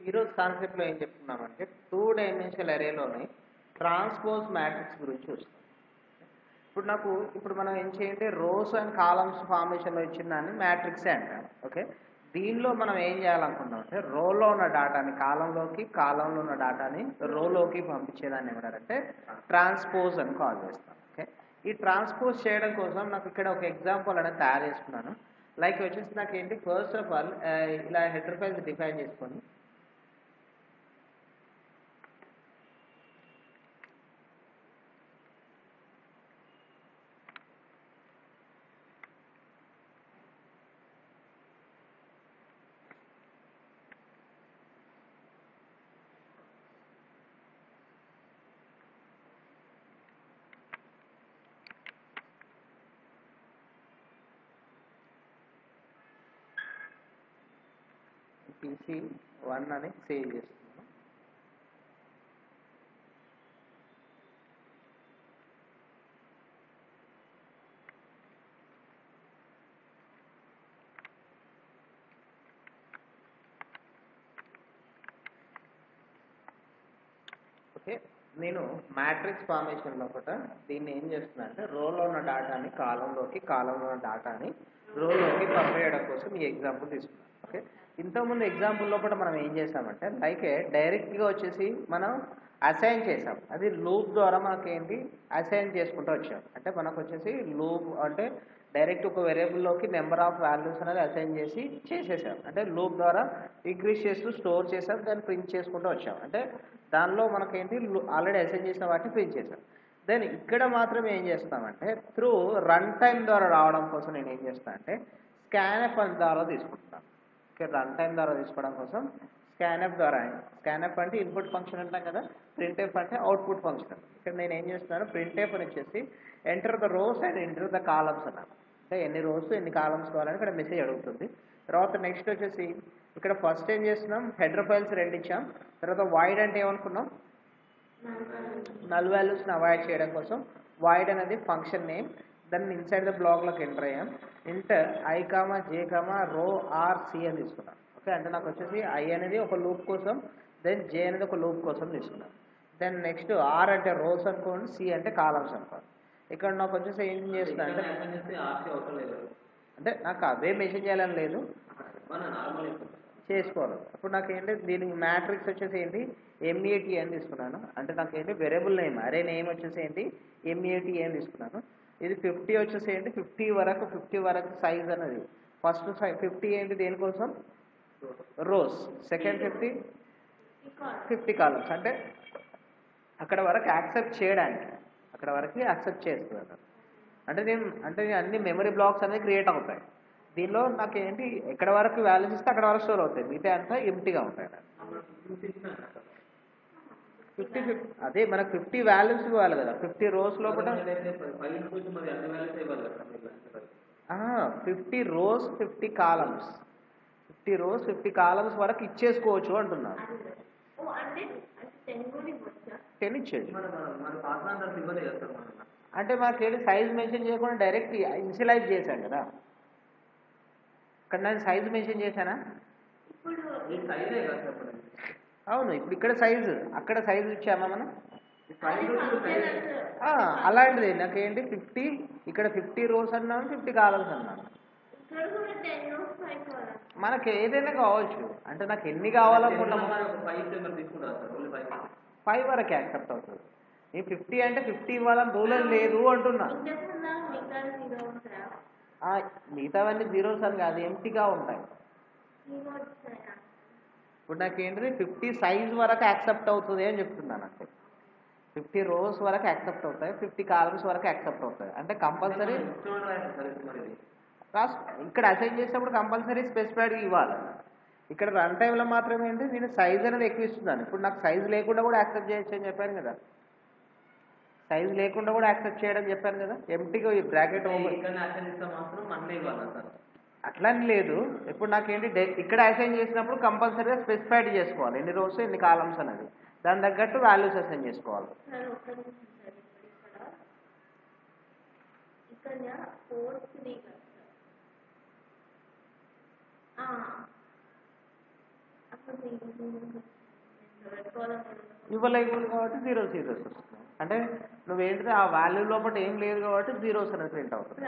ఈరోజు కాన్సెప్ట్లో ఏం చెప్తున్నామంటే టూ డైమెన్షనల్ అరేలోని ట్రాన్స్పోజ్ మ్యాట్రిక్స్ గురించి చూస్తాం ఇప్పుడు నాకు ఇప్పుడు మనం ఏం చేయండి రోస్ అండ్ కాలమ్స్ ఫార్మేషన్లో ఇచ్చిన దాన్ని మ్యాట్రిక్సే అంటాం ఓకే దీనిలో మనం ఏం చేయాలనుకున్నాం అంటే రోలో ఉన్న డేటాని కాలంలోకి కాలంలో ఉన్న డేటాని రోలోకి పంపించేదాన్ని ఏమంటారంటే ట్రాన్స్పోజ్ అని కాల్ చేస్తాం ఓకే ఈ ట్రాన్స్పోజ్ చేయడం కోసం నాకు ఇక్కడ ఒక ఎగ్జాంపుల్ అనేది తయారు చేసుకున్నాను లైక్ వచ్చేసి నాకు ఏంటి ఫస్ట్ ఆఫ్ ఆల్ ఇలా హెడర్ ఫైల్స్ డిఫైన్ చేసుకొని పీసీ వన్ అని సేవ్ చేస్తున్నాను ఓకే నేను మ్యాట్రిక్స్ ఫార్మేషన్ లోపల దీన్ని ఏం చేస్తున్నా అంటే రోలో ఉన్న డేటాని కాలంలోకి కాలంలో ఉన్న డేటాని రోలోకి పంపేయడం కోసం ఈ ఎగ్జాంపుల్ తీసుకున్నాను ఓకే ఇంతకుముందు ఎగ్జాంపుల్ లోపల మనం ఏం చేసామంటే లైక్ డైరెక్ట్గా వచ్చేసి మనం అసైన్ చేసాం అది లూప్ ద్వారా మనకి ఏంటి అసైన్ చేసుకుంటూ వచ్చాం అంటే మనకు వచ్చేసి లూప్ అంటే డైరెక్ట్ ఒక వేరియబుల్లోకి నెంబర్ ఆఫ్ వాల్యూస్ అనేది అసైన్ చేసి చేసేసాం అంటే లూప్ ద్వారా ఇంక్రీజ్ చేస్తూ స్టోర్ చేసాం దాన్ని ప్రింట్ చేసుకుంటూ వచ్చాం అంటే దానిలో మనకేంటి ఆల్రెడీ అసైన్ చేసిన వాటిని ప్రింట్ చేసాం దెన్ ఇక్కడ మాత్రం ఏం చేస్తామంటే త్రూ రన్ టైం ద్వారా రావడం కోసం నేను ఏం చేస్తాను అంటే స్కాన్ఎఫ్ అని ద్వారా తీసుకుంటాను ఓకే రన్ టైం ద్వారా తీసుకోవడం కోసం స్కాన్ఎఫ్ ద్వారా స్కాన్ఎఫ్ అంటే ఇన్పుట్ ఫంక్షన్ అంటాం కదా ప్రింట్ఎఫ్ అంటే అవుట్పుట్ ఫంక్షన్ ఇక్కడ నేను ఏం చేస్తున్నాను ప్రింట్ఎఫ్ అని వచ్చేసి enter the rows and enter the columns అన్నాను అంటే ఎన్ని రోస్ ఎన్ని కాలమ్స్ కావాలని ఇక్కడ మెసేజ్ అడుగుతుంది తర్వాత నెక్స్ట్ వచ్చేసి ఇక్కడ ఫస్ట్ ఏం చేస్తున్నాం హెడర్ ఫైల్స్ రెండు ఇచ్చాం తర్వాత వైడ్ అంటే ఏమనుకున్నాం నల్ వాల్యూస్ని అవాయిడ్ చేయడం కోసం వైడ్ అనేది ఫంక్షన్ నేమ్ దాన్ని ఇన్సైడ్ ద బ్లాక్లోకి ఎంటర్ అయ్యాం int I comma J comma row R C అని తీసుకున్నాం ఓకే అంటే నాకు వచ్చేసి ఐ అనేది ఒక లూప్ కోసం దెన్ జే అనేది ఒక లూప్ కోసం తీసుకున్నాం దెన్ నెక్స్ట్ ఆర్ అంటే రోస్ అనుకోండి సి అంటే కాలమ్స్ అనుకోండి ఇక్కడ నాకు వచ్చేసి ఏం చేస్తున్నా అంటే అంటే నాకు అవే మెన్షన్ చేయాలని లేదు చేసుకోవాలి అప్పుడు నాకు ఏంటి దీనికి మ్యాట్రిక్స్ వచ్చేసి ఏంటి ఎంఏటి అని తీసుకున్నాను అంటే నాకు ఏంటి వెరబుల్ నేమ్ అరే నేమ్ వచ్చేసి ఏంటి ఎంఏటి అని తీసుకున్నాను ఇది ఫిఫ్టీ వచ్చేసి ఏంటి ఫిఫ్టీ వరకు ఫిఫ్టీ వరకు సైజ్ అనేది ఫస్ట్ ఫిఫ్టీ ఏంటి దేనికోసం rows second fifty fifty columns అంటే అక్కడ వరకు యాక్సెప్ట్ చేయడానికి అక్కడ వరకు యాక్సెప్ట్ చేస్తున్నాను అంటే నేను అంటే నేను అన్ని మెమరీ బ్లాక్స్ అనేది క్రియేట్ అవుతాయి దీనిలో నాకు ఏంటి ఎక్కడ వరకు వాల్యూస్ ఇస్తే అక్కడ వరకు స్టోర్ అవుతాయి మిగతా అంతా ఎంటీగా ఉంటాయి ఫిఫ్టీ ఫిఫ్టీ అదే మనకు ఫిఫ్టీ వాల్యూస్ ఇవ్వాలి కదా ఫిఫ్టీ రోస్ లోపల fifty rows fifty columns fifty rows fifty columns వరకు ఇచ్చేసుకోవచ్చు అంటున్నాను టెన్ ఇచ్చేది అంటే మాకు ఏంటి సైజ్ మెన్షన్ చేయకుండా డైరెక్ట్ ఇనిషియలైజ్ చేశాం కదా ఇక్కడ నేను సైజ్ మెన్షన్ చేశానా అవును ఇప్పుడు ఇక్కడ సైజు అక్కడ సైజు ఇచ్చామా మనం ఆ, అలాంటిది నాకేంటి ఫిఫ్టీ ఇక్కడ ఫిఫ్టీ రోస్ అన్నాను ఫిఫ్టీ కాలమ్స్ అన్నాను మనకి ఏదైనా కావచ్చు అంటే నాకు ఎన్ని కావాలనుకున్నాము ఫైవ్ వరకు యాక్సెప్ట్ అవుతుంది ఈ ఫిఫ్టీ అంటే ఫిఫ్టీ ఇవ్వాలని రూల్ లేదు అంటున్నా ఆ, మిగతావన్నీ జీరోస్ అని కాదు ఎంటీగా ఉంటాయి ఇప్పుడు నాకు ఏంటంటే ఫిఫ్టీ సైజ్ వరకు యాక్సెప్ట్ అవుతుంది అని చెప్తున్నాను అంటే ఫిఫ్టీ రోస్ వరకు యాక్సెప్ట్ అవుతాయి ఫిఫ్టీ కాలమ్స్ వరకు యాక్సెప్ట్ అవుతాయి అంటే కంపల్సరీ రాస్ ఇక్కడ అసైన్ చేసినప్పుడు కంపల్సరీ స్పెసిఫైడ్గా ఇవ్వాలి ఇక్కడ రన్ టైంలో మాత్రం ఏంటి నేను సైజ్ అనేది ఎక్కువ ఇస్తున్నాను ఇప్పుడు నాకు సైజ్ లేకుండా కూడా యాక్సెప్ట్ చేయొచ్చు అని చెప్పాను కదా సైజ్ లేకుండా కూడా యాక్సెప్ట్ చేయడం చెప్పాను కదా ఎంటీగా ఈ బ్రాకెట్ అట్లా అని లేదు ఇప్పుడు నాకేంటి డై- ఇక్కడ అసైన్ చేసినప్పుడు కంపల్సరీగా స్పెసిఫైడ్ చేసుకోవాలి ఎన్ని రోస్ ఎన్ని కాలమ్స్ అనేది దాని తగ్గట్టు వాల్యూస్ అసైన్ చేసుకోవాలి ఇక్కడ ఫోర్ త్రీ ఇవ్వలేకపోయింది కాబట్టి జీరో జీరోస్ వస్తున్నాయి అంటే నువ్వేంటిది ఆ వాల్యూ లోపల ఏం లేదు కాబట్టి జీరోస్ అనేది ప్రింట్ అవుతుంది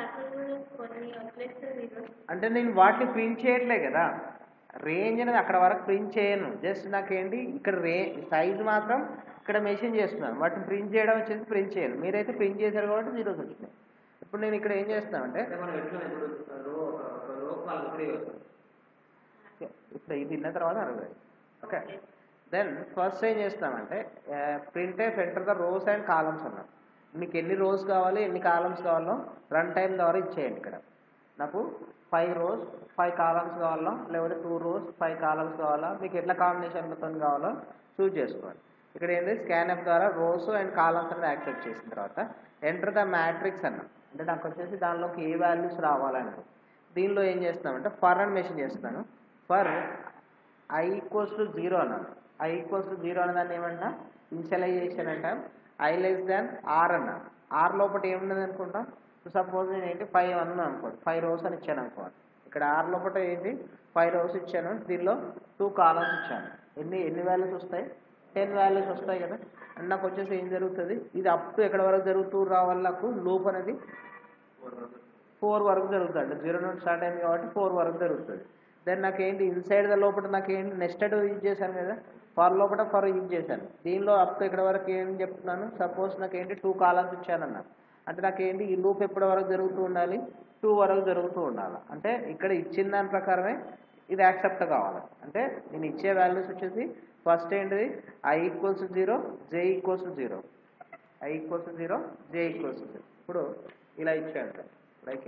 అంటే నేను వాటిని ప్రింట్ చేయట్లే కదా రేంజ్ అనేది అక్కడ వరకు ప్రింట్ చేయను జస్ట్ నాకేంటి ఇక్కడ రే సైజ్ మాత్రం ఇక్కడ మెన్షన్ చేస్తున్నాను వాటిని ప్రింట్ చేయడం వచ్చేసి ప్రింట్ చేయను మీరైతే ప్రింట్ చేశారు కాబట్టి జీరోస్ వచ్చినాయి ఇప్పుడు నేను ఇక్కడ ఏం చేస్తున్నాను అంటే మనం ఎట్లా ఇప్పుడు రో రో నాలుగు త్రీ వస్తుంది ఇప్పుడు ఇది తిన్న తర్వాత అరవై ఓకే దెన్ ఫస్ట్ ఏం చేస్తామంటే print F enter the rows and columns అన్నారు మీకు ఎన్ని రోస్ కావాలి ఎన్ని కాలమ్స్ కావాలో రన్ టైం ద్వారా ఇచ్చేయండి ఇక్కడ నాకు ఫైవ్ రోస్ ఫైవ్ కాలమ్స్ కావాలా లేకపోతే టూ రోస్ ఫైవ్ కాలమ్స్ కావాలా మీకు ఎట్లా కాంబినేషన్తో కావాలో చూజ్ చేసుకోండి ఇక్కడ ఏంటి స్కాన్ ఎఫ్ ద్వారా రోస్ అండ్ కాలమ్స్ అనేది యాక్సెప్ట్ చేసిన తర్వాత ఎంటర్ ద మ్యాట్రిక్స్ అన్న అంటే నాకు వచ్చేసి దానిలోకి ఏ వాల్యూస్ రావాలని దీనిలో ఏం చేస్తున్నామంటే ఫర్ అని మెన్షన్ చేస్తున్నాను for I equals to zero అన్నాను ఐ ఈక్వల్స్ టు జీరో అనే దాన్ని ఏమంటా ఇన్షియలైజేషన్ అంటాం ఐ లెస్ దాన్ ఆర్ అన్నాను ఆర్ లోపల ఏమున్నది అనుకుంటా సపోజ్ నేను ఏంటి ఫైవ్ అన్నాను అనుకోండి ఫైవ్ రోస్ అని ఇచ్చాను అనుకోండి ఇక్కడ ఆర్ లోపల ఏంటి ఫైవ్ రోస్ ఇచ్చాను దీనిలో టూ కాలమ్స్ ఇచ్చాను ఎన్ని ఎన్ని వాల్యూస్ వస్తాయి టెన్ వాల్యూస్ వస్తాయి కదా అండ్ నాకు వచ్చేసి ఏం జరుగుతుంది ఇది అప్ టు ఎక్కడ వరకు జరుగుతూ రావాలి నాకు లూప్ అనేది ఫోర్ వరకు జరుగుతుంది అంటే జీరో నుండి స్టార్ట్ అయింది కాబట్టి ఫోర్ వరకు జరుగుతుంది దెన్ నాకేంటి ఇన్సైడ్ ద లోపల నాకేంటి నెస్టెడ్ యూజ్ చేశాను కదా ఫర్ లోపల ఫర్ యూజ్ చేశాను దీనిలో అప్ ఇక్కడ వరకు ఏం చెప్తున్నాను సపోజ్ నాకేంటి టూ కాలమ్స్ ఇచ్చానన్నా అంటే నాకేంటి ఈ లూప్ ఎప్పటి వరకు జరుగుతూ ఉండాలి టూ వరకు జరుగుతూ ఉండాలి అంటే ఇక్కడ ఇచ్చిన దాని ప్రకారమే ఇది యాక్సెప్ట్ కావాలి అంటే నేను ఇచ్చే వాల్యూస్ వచ్చేసి ఫస్ట్ ఏంటిది I equals zero J equals zero I equals zero J equals zero ఇప్పుడు ఇలా ఇచ్చాను sir like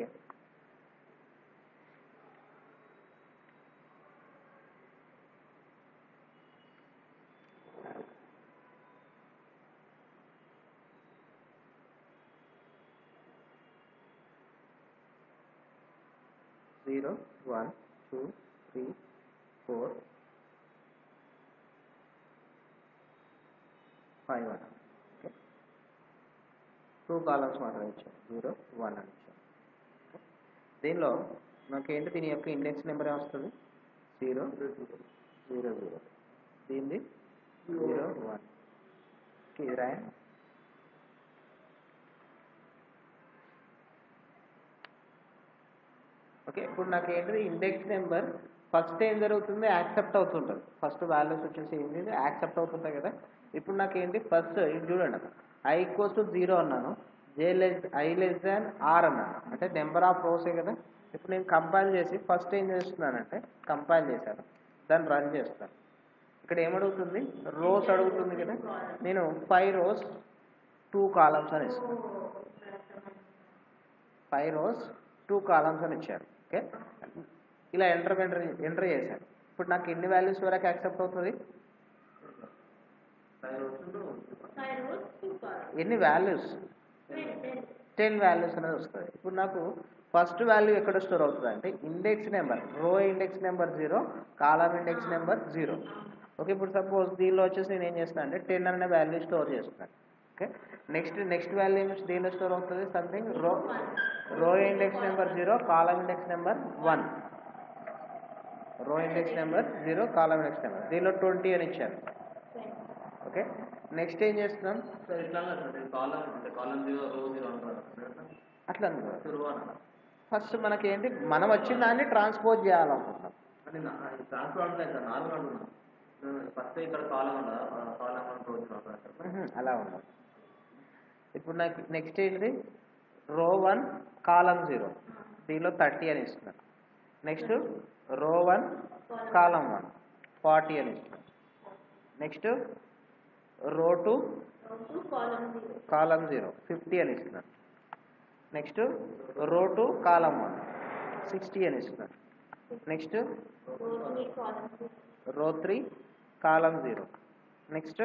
zero one two three four five one okay two columns మాత్రం ఇచ్చాను జీరో వన్ అని ఇచ్చాను ఓకే. దీనిలో నాకేంటి దీని యొక్క ఇండెక్స్ నెంబర్ ఏమొస్తుంది జీరో జీరో జీరో దీనిది జీరో వన్ ఇది రాయండి ఓకే ఇప్పుడు నాకు ఏంటిది ఇండెక్స్ నెంబర్ ఫస్ట్ ఏం జరుగుతుంది యాక్సెప్ట్ అవుతుంటుంది ఫస్ట్ వాల్యూస్ వచ్చేసి ఏంటి యాక్సెప్ట్ అవుతుంటాయి కదా ఇప్పుడు నాకు ఏంటి ఫస్ట్ ఇది చూడండి ఐ ఈక్వల్స్ టు జీరో అన్నాను J less I less than R అన్నాను అంటే నెంబర్ ఆఫ్ రోసే కదా ఇప్పుడు నేను కంపైల్ చేసి ఫస్ట్ ఏం చేస్తున్నానంటే కంపైల్ చేశాను దాన్ని రన్ చేస్తాను ఇక్కడ ఏమడుగుతుంది రోస్ అడుగుతుంది కదా నేను ఫైవ్ రోస్ టూ కాలమ్స్ అని ఇస్తాను ఫైవ్ రోస్ టూ కాలమ్స్ అని ఇచ్చారు ఓకే ఇలా ఎంటర్ ఎంటర్ ఎంటర్ చేశాను ఇప్పుడు నాకు ఎన్ని వాల్యూస్ వరకు యాక్సెప్ట్ అవుతుంది ఎన్ని వాల్యూస్ టెన్ వాల్యూస్ అనేది వస్తుంది ఇప్పుడు నాకు ఫస్ట్ వాల్యూ ఎక్కడ స్టోర్ అవుతుంది అంటే index number row index number zero column index number zero okay ఇప్పుడు సపోజ్ దీనిలో వచ్చేసి నేను ఏం చేస్తాను అంటే టెన్ అనే వాల్యూ స్టోర్ చేస్తున్నాను ఓకే నెక్స్ట్ నెక్స్ట్ వాల్యూ దీనిలో స్టోర్ అవుతుంది something row row index number zero column index number one row index number zero column index number దీనిలో ట్వంటీ అని ఇచ్చాను ఓకే నెక్స్ట్ ఏం చేస్తున్నాం సార్ ఇట్లా కాలం అంటే కాలం జీరో రో జీరో అంటారు అట్లా అనుకో రో అన్న ఫస్ట్ మనకి ఏంటి మనం వచ్చిన దాన్ని ట్రాన్స్పోజ్ చేయాలనుకుంటున్నాం అది ట్రాన్స్ఫర్ అంటే సార్ నార్మల్ అంటున్నాను ఫస్ట్ ఇక్కడ కాలం ఉండదా కాలం రో జీరో అంటారు మ్మ్. అలా ఉండదు ఇప్పుడు నాకు నెక్స్ట్ ఏంటిది రో వన్ కాలం జీరో దీనిలో థర్టీ అని ఇస్తున్నాను నెక్స్ట్ రో వన్ కాలం వన్ ఫార్టీ అని ఇస్తున్నాను next row two column zero fifty అని ఇస్తున్నాను next row two column one sixty అని ఇస్తున్నాను next row three column zero next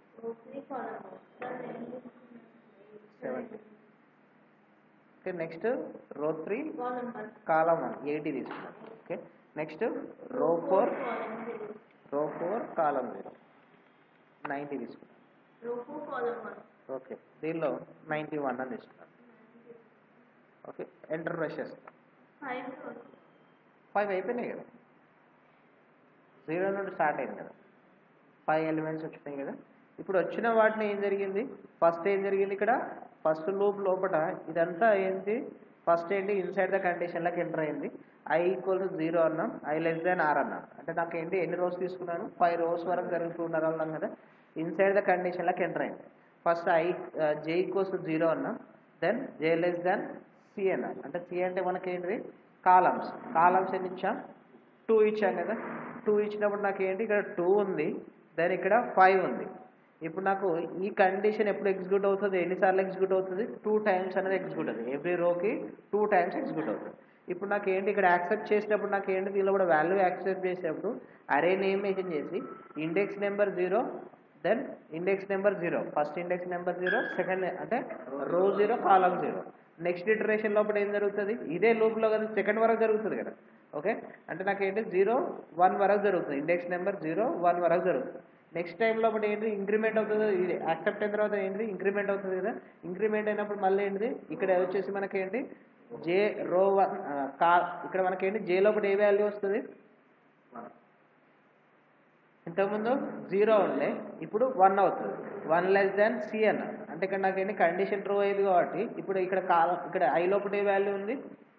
seventy okay next row three column one eighty తీసుకున్నాను okay next row four row four column zero ninety తీసుకున్నాను okay దీనిలో ninety one అని తీసుకున్నాను okay enter press చేస్తాను five అయిపోయినాయి కదా జీరో నుండి start అయింది కదా ఫైవ్ ఎలిమెంట్స్ వచ్చినాయి కదా ఇప్పుడు వచ్చిన వాటిని ఏం జరిగింది ఫస్ట్ ఏం జరిగింది ఇక్కడ ఫస్ట్ లూప్ లోపల ఇదంతా ఏంటి ఫస్ట్ ఏంటి ఇన్సైడ్ ద కండిషన్లోకి ఎంటర్ అయింది ఐ ఈక్వల్ టు జీరో అన్నాం ఐ లెస్ దాన్ ఆర్ అన్నాం అంటే నాకు ఏంటి ఎన్ని రోస్ తీసుకున్నాను ఫైవ్ రోస్ వరకు జరుగుతున్నారు అన్నాం కదా ఇన్సైడ్ ద కండిషన్లోకి ఎంటర్ అయింది first I J equals to zero అన్నాం then J less than C అన్నాం అంటే సి అంటే మనకి ఏంటి కాలమ్స్ కాలమ్స్ ఎన్ని ఇచ్చాం టూ ఇచ్చాం కదా టూ ఇచ్చినప్పుడు నాకు ఏంటి ఇక్కడ టూ ఉంది దెన్ ఇక్కడ ఫైవ్ ఉంది ఇప్పుడు నాకు ఈ కండిషన్ ఎప్పుడు ఎగ్జిక్యూట్ అవుతుంది ఎన్నిసార్లు ఎగ్జిక్యూట్ అవుతుంది టూ టైమ్స్ అనేది ఎగ్జిక్యూట్ అవుతుంది ఎవ్రీ రోకి టూ టైమ్స్ ఎగ్జిక్యూట్ అవుతుంది ఇప్పుడు నాకు ఏంటి ఇక్కడ యాక్సెప్ట్ చేసినప్పుడు నాకు ఏంటి దీనిలో కూడా వాల్యూ యాక్సెప్ట్ చేసినప్పుడు అరే నేమ్ మెన్షన్ చేసి index number zero then index number zero first index number zero second అంటే row zero column zero next iteration లోపల ఏం జరుగుతుంది ఇదే లూప్లో కదా సెకండ్ వరకు జరుగుతుంది కదా ఓకే అంటే నాకు ఏంటి జీరో వన్ వరకు జరుగుతుంది ఇండెక్స్ నెంబర్ జీరో వన్ వరకు జరుగుతుంది నెక్స్ట్ టైం లోపల ఏంటి ఇంక్రిమెంట్ అవుతుంది ఇది యాక్సెప్ట్ అయిన తర్వాత ఏంటి ఇంక్రిమెంట్ అవుతుంది కదా ఇంక్రిమెంట్ అయినప్పుడు మళ్ళీ ఏంటిది ఇక్కడ వచ్చేసి మనకి ఏంటి జే రో వన్ కా ఇక్కడ మనకి ఏంటి జే లోపల ఏ వాల్యూ వస్తుంది ఇంతకుముందు జీరో ఉండే ఇప్పుడు వన్ అవుతుంది వన్ లెస్ దాన్ సి అన్న అంటే ఇక్కడ నాకు ఏంటి కండిషన్ ట్రూ అయ్యింది కాబట్టి ఇప్పుడు ఇక్కడ కాలం ఇక్కడ ఐ లోపల ఏ వాల్యూ ఉంది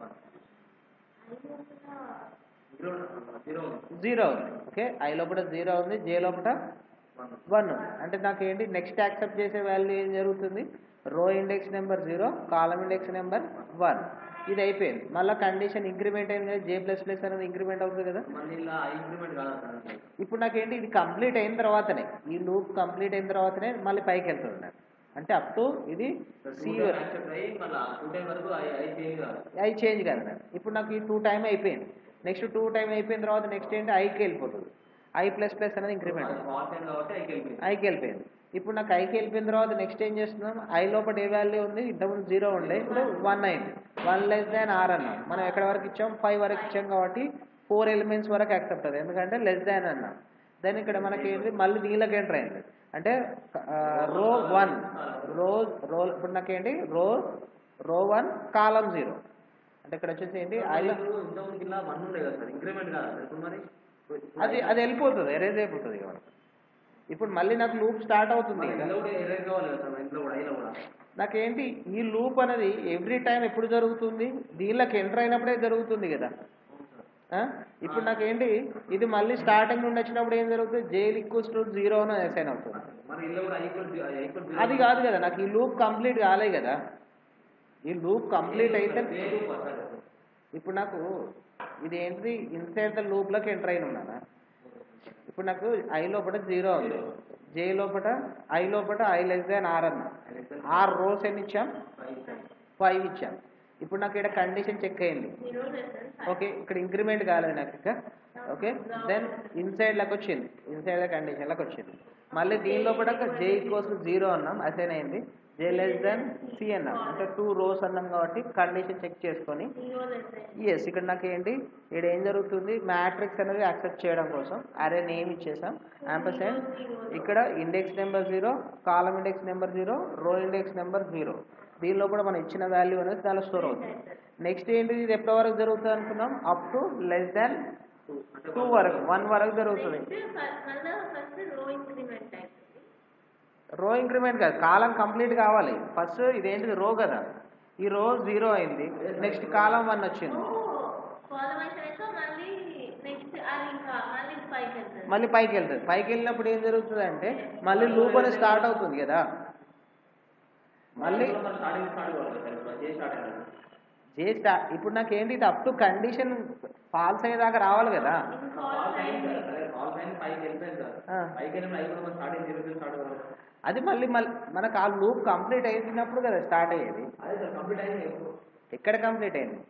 జీరో జీరో జీరో ఉంది ఓకే ఐ లోపల జీరో ఉంది జే లోపల వన్ ఉంది అంటే నాకు ఏంటి నెక్స్ట్ యాక్సెప్ట్ చేసే వాల్యూ ఏం జరుగుతుంది row index number zero column index number one ఇది అయిపోయింది మళ్ళీ కండిషన్ ఇంక్రిమెంట్ అయింది కదా జే ప్లస్ ప్లస్ అనేది ఇంక్రిమెంట్ అవుతుంది కదా మళ్ళీ ఇలా ఇంప్లిమెంట్ కాదు సార్ ఇప్పుడు నాకేంటి ఇది కంప్లీట్ అయిన తర్వాతనే ఈ లూప్ కంప్లీట్ అయిన తర్వాతనే మళ్ళీ పైకి వెళ్తుంది నాకు అంటే అప్ టు ఇది సి యాక్సెప్ట్ అయ్యి మళ్ళీ టూ టైం వరకు అవి అవి చేంజ్ కాదు ఐ చేంజ్ కాదు నాకు ఇప్పుడు నాకు ఈ టూ టైం అయిపోయింది నెక్స్ట్ టూ టైం అయిపోయిన తర్వాత నెక్స్ట్ ఏంటి ఐకి వెళ్ళిపోతుంది ఐ ప్లస్ ప్లస్ అనేది ఇంక్రిమెంట్ అది ఫాల్ టైం కాబట్టి ఐకి వెళ్ళిపోయింది ఐకి వెళ్ళిపోయింది ఇప్పుడు నాకు ఐకి వెళ్ళిపోయిన తర్వాత నెక్స్ట్ ఏం చేస్తున్నాం ఐ లోపల ఏ వాల్యూ ఉంది ఇంతకుముందు జీరో ఉండే ఇప్పుడు వన్ అయింది వన్ లెస్ దాన్ ఆర్ అన్నాం మనం ఎక్కడ వరకు ఇచ్చాం ఫైవ్ వరకు ఇచ్చాం కాబట్టి ఫోర్ ఎలిమెంట్స్ వరకు యాక్సెప్ట్ అవుతుంది ఎందుకంటే లెస్ దాన్ అన్నాం దెన్ ఇక్కడ మనకి ఏంటి మళ్ళీ నీళ్ళకి ఎంటర్ అయింది అంటే రో వన్ రో రో ఇప్పుడు నాకేంటి రో రో వన్ కాలం జీరో అంటే ఇక్కడ వచ్చేసి ఏంటి ఐ ఇంతకుముందు ఇలా వన్ ఉండే కదా సార్ ఇంక్రిమెంట్ కాదు సార్ ఇప్పుడు మరి అది అది వెళ్ళిపోతుంది ఎరేజ్ అయిపోతుంది ఇక మనకు ఇప్పుడు మళ్ళీ నాకు లూప్ స్టార్ట్ అవుతుంది కదా ఇంట్లో కూడా ఎరేజ్ కావాలి కదా సార్ ఇంట్లో కూడా ఇలా కూడా నాకేంటి ఈ లూప్ అనేది ఎవ్రీ టైం ఎప్పుడు జరుగుతుంది దీనిలోకి ఎంటర్ అయినప్పుడే జరుగుతుంది కదా ఆ? ఇప్పుడు నాకేంటి ఇది మళ్ళీ స్టార్టింగ్ నుండి వచ్చినప్పుడు ఏం జరుగుతుంది జైల్ ఈక్వల్స్ టు జీరో అని అసైన్ అవుతుంది మరి ఇల్లు కూడా ఈక్వల్ ఈక్వల్ అది కాదు కదా నాకు ఈ లూప్ కంప్లీట్ కాలే కదా ఈ లూప్ కంప్లీట్ అయితే ఇప్పుడు నాకు ఇది ఏంటిది ఇన్సైడ్ ద లూప్లోకి ఎంటర్ అయిన ఉన్నానా ఇప్పుడు నాకు ఐ లోపల జీరో ఉంది జే లోపల ఐ లోపల ఐ లెస్ దాన్ ఆర్ అన్న ఆర్ రోస్ ఎన్ని ఇచ్చాం ఫైవ్ ఇచ్చాం ఇప్పుడు నాకు ఇక్కడ కండిషన్ చెక్ అయింది ఓకే ఇక్కడ ఇంక్రిమెంట్ కాలేదు నాకు ఇంకా ఓకే దెన్ ఇన్సైడ్ లకు వచ్చింది ఇన్సైడ్ ద కండిషన్ లకు వచ్చింది మళ్ళీ దీని లోపల జే ఈక్వల్స్ జీరో అన్నాం అసైన్ అయింది జే లెస్ దెన్ సి అన్నాం అంటే టూ రోస్ అన్నాం కాబట్టి కండిషన్ చెక్ చేసుకొని ఎస్ ఇక్కడ నాకు ఏంటి ఇక్కడ ఏం జరుగుతుంది మ్యాట్రిక్స్ అనేది యాక్సెప్ట్ చేయడం కోసం అరే నేమ్ ఇచ్చేసాం యాంపర్సెంట్ ఇక్కడ index number zero column index number zero row index number zero దీనిలో కూడా మనం ఇచ్చిన వాల్యూ అనేది దానిలో స్టోర్ అవుతుంది నెక్స్ట్ ఏంటి ఇది ఎప్పటి వరకు జరుగుతుంది అనుకున్నాం up to less than two వరకు వన్ వరకు జరుగుతుంది రో ఇంక్రిమెంట్ కాదు కాలం కంప్లీట్ కావాలి ఫస్ట్ ఇదేంటిది రో కదా ఈ రో జీరో అయింది నెక్స్ట్ కాలం వన్ వచ్చింది మళ్ళీ పైకి వెళ్తుంది పైకి వెళ్ళినప్పుడు ఏం జరుగుతుంది అంటే మళ్ళీ లూప్ అనేది స్టార్ట్ అవుతుంది కదా మళ్ళీ స్టార్టింగ్ స్టార్ట్ కావాలి సార్ ఇప్పుడు జే స్టార్ట్ అయ్యాలి జే స్టార్ట్ ఇప్పుడు నాకు ఏంటి ఇది అప్ టు కండిషన్ ఫాల్స్ అయ్యేదాకా రావాలి కదా కాల్ టైం సార్ సరే కాల్ టైం పైకి వెళ్ళిపోయింది సార్ ఆ. పైకి వెళ్ళినప్పుడు అయిపోయి మనం స్టార్టింగ్ జీరో జీరో స్టార్ట్ కావాలి అది మళ్ళీ మళ్ళీ మనకు ఆ లూప్ కంప్లీట్ అయినప్పుడు కదా స్టార్ట్ అయ్యేది అదే సార్ కంప్లీట్ అయింది ఎప్పుడు ఎక్కడ కంప్లీట్ అయింది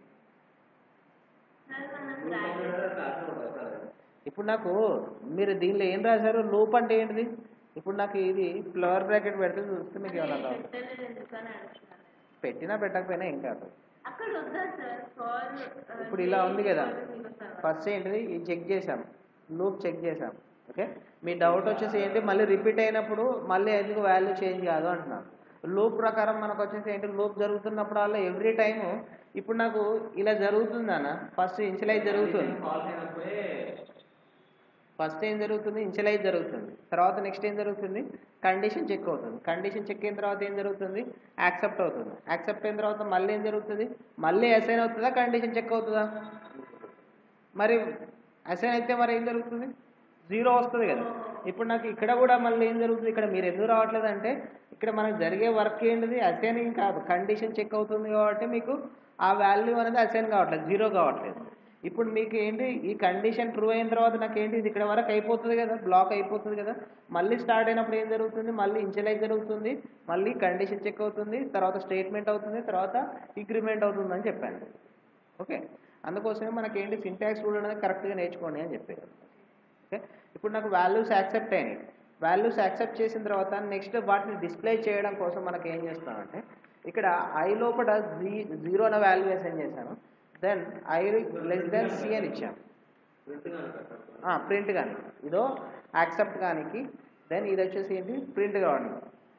క్లాస్ ఉంటుంది సార్ ఇప్పుడు నాకు మీరు దీనిలో ఏం రాశారు లూప్ అంటే ఏంటిది ఇప్పుడు నాకు ఇది ఫ్లవర్ బ్రాకెట్ పెడితే చూస్తే మీకు ఏమన్నా రాదు పెట్టినా పెట్టకపోయినా ఏం కాదు అక్కడ వద్దా సార్ ఫార్ ఇప్పుడు ఇలా ఉంది కదా ఫస్ట్ ఏంటిది ఇది చెక్ చేసాం లూప్ చెక్ చేసాం ఓకే మీ డౌట్ వచ్చేసి ఏంటి మళ్ళీ రిపీట్ అయినప్పుడు మళ్ళీ ఎందుకు వాల్యూ చేంజ్ కాదు అంటున్నాను లూప్ ప్రకారం మనకు వచ్చేసి ఏంటి లూప్ జరుగుతున్నప్పుడల్లా ఎవ్రీ టైము ఇప్పుడు నాకు ఇలా జరుగుతుందన్న ఫస్ట్ ఇన్షియలైజ్ జరుగుతుంది కాల్ అయినప్పుడే ఫస్ట్ ఏం జరుగుతుంది ఇన్షియలైజ్ జరుగుతుంది తర్వాత నెక్స్ట్ ఏం జరుగుతుంది కండిషన్ చెక్ అవుతుంది కండిషన్ చెక్ అయిన తర్వాత ఏం జరుగుతుంది యాక్సెప్ట్ అవుతుంది యాక్సెప్ట్ అయిన తర్వాత మళ్ళీ ఏం జరుగుతుంది మళ్ళీ అసైన్ అవుతుందా కండిషన్ చెక్ అవుతుందా మరి అసైన్ అయితే మరి ఏం జరుగుతుంది జీరో వస్తుంది కదా ఇప్పుడు నాకు ఇక్కడ కూడా మళ్ళీ ఏం జరుగుతుంది ఇక్కడ మీరు ఎందుకు రావట్లేదు అంటే ఇక్కడ మనకు జరిగే వర్క్ ఏంటిది అసైనింగ్ కాదు కండిషన్ చెక్ అవుతుంది కాబట్టి మీకు ఆ వాల్యూ అనేది అసైన్ కావట్లేదు జీరో కావట్లేదు ఇప్పుడు మీకు ఏంటి ఈ కండిషన్ ట్రూ అయిన తర్వాత నాకు ఏంటి ఇది ఇక్కడ వరకు అయిపోతుంది కదా బ్లాక్ అయిపోతుంది కదా మళ్ళీ స్టార్ట్ అయినప్పుడు ఏం జరుగుతుంది మళ్ళీ ఇన్షియలైజ్ జరుగుతుంది మళ్ళీ కండిషన్ చెక్ అవుతుంది తర్వాత స్టేట్మెంట్ అవుతుంది తర్వాత ఇంక్రిమెంట్ అవుతుంది అని చెప్పాను ఓకే అందుకోసమే మనకి ఏంటి సింటాక్స్ రూల్ అనేది కరెక్ట్గా నేర్చుకోండి అని చెప్పారు ఓకే ఇప్పుడు నాకు వాల్యూస్ యాక్సెప్ట్ అయినాయి వాల్యూస్ యాక్సెప్ట్ చేసిన తర్వాత నెక్స్ట్ వాటిని డిస్ప్లే చేయడం కోసం మనకి ఏం చేస్తామంటే ఇక్కడ ఐ లోపల జీ జీరో అనే వాల్యూ అసైన్ చేశాను then I less than C అని ఇచ్చాను ప్రింట్ కానీ ఇదో యాక్సెప్ట్ కానికి దెన్ ఇది వచ్చేసి ఏంటి ప్రింట్ కావాలి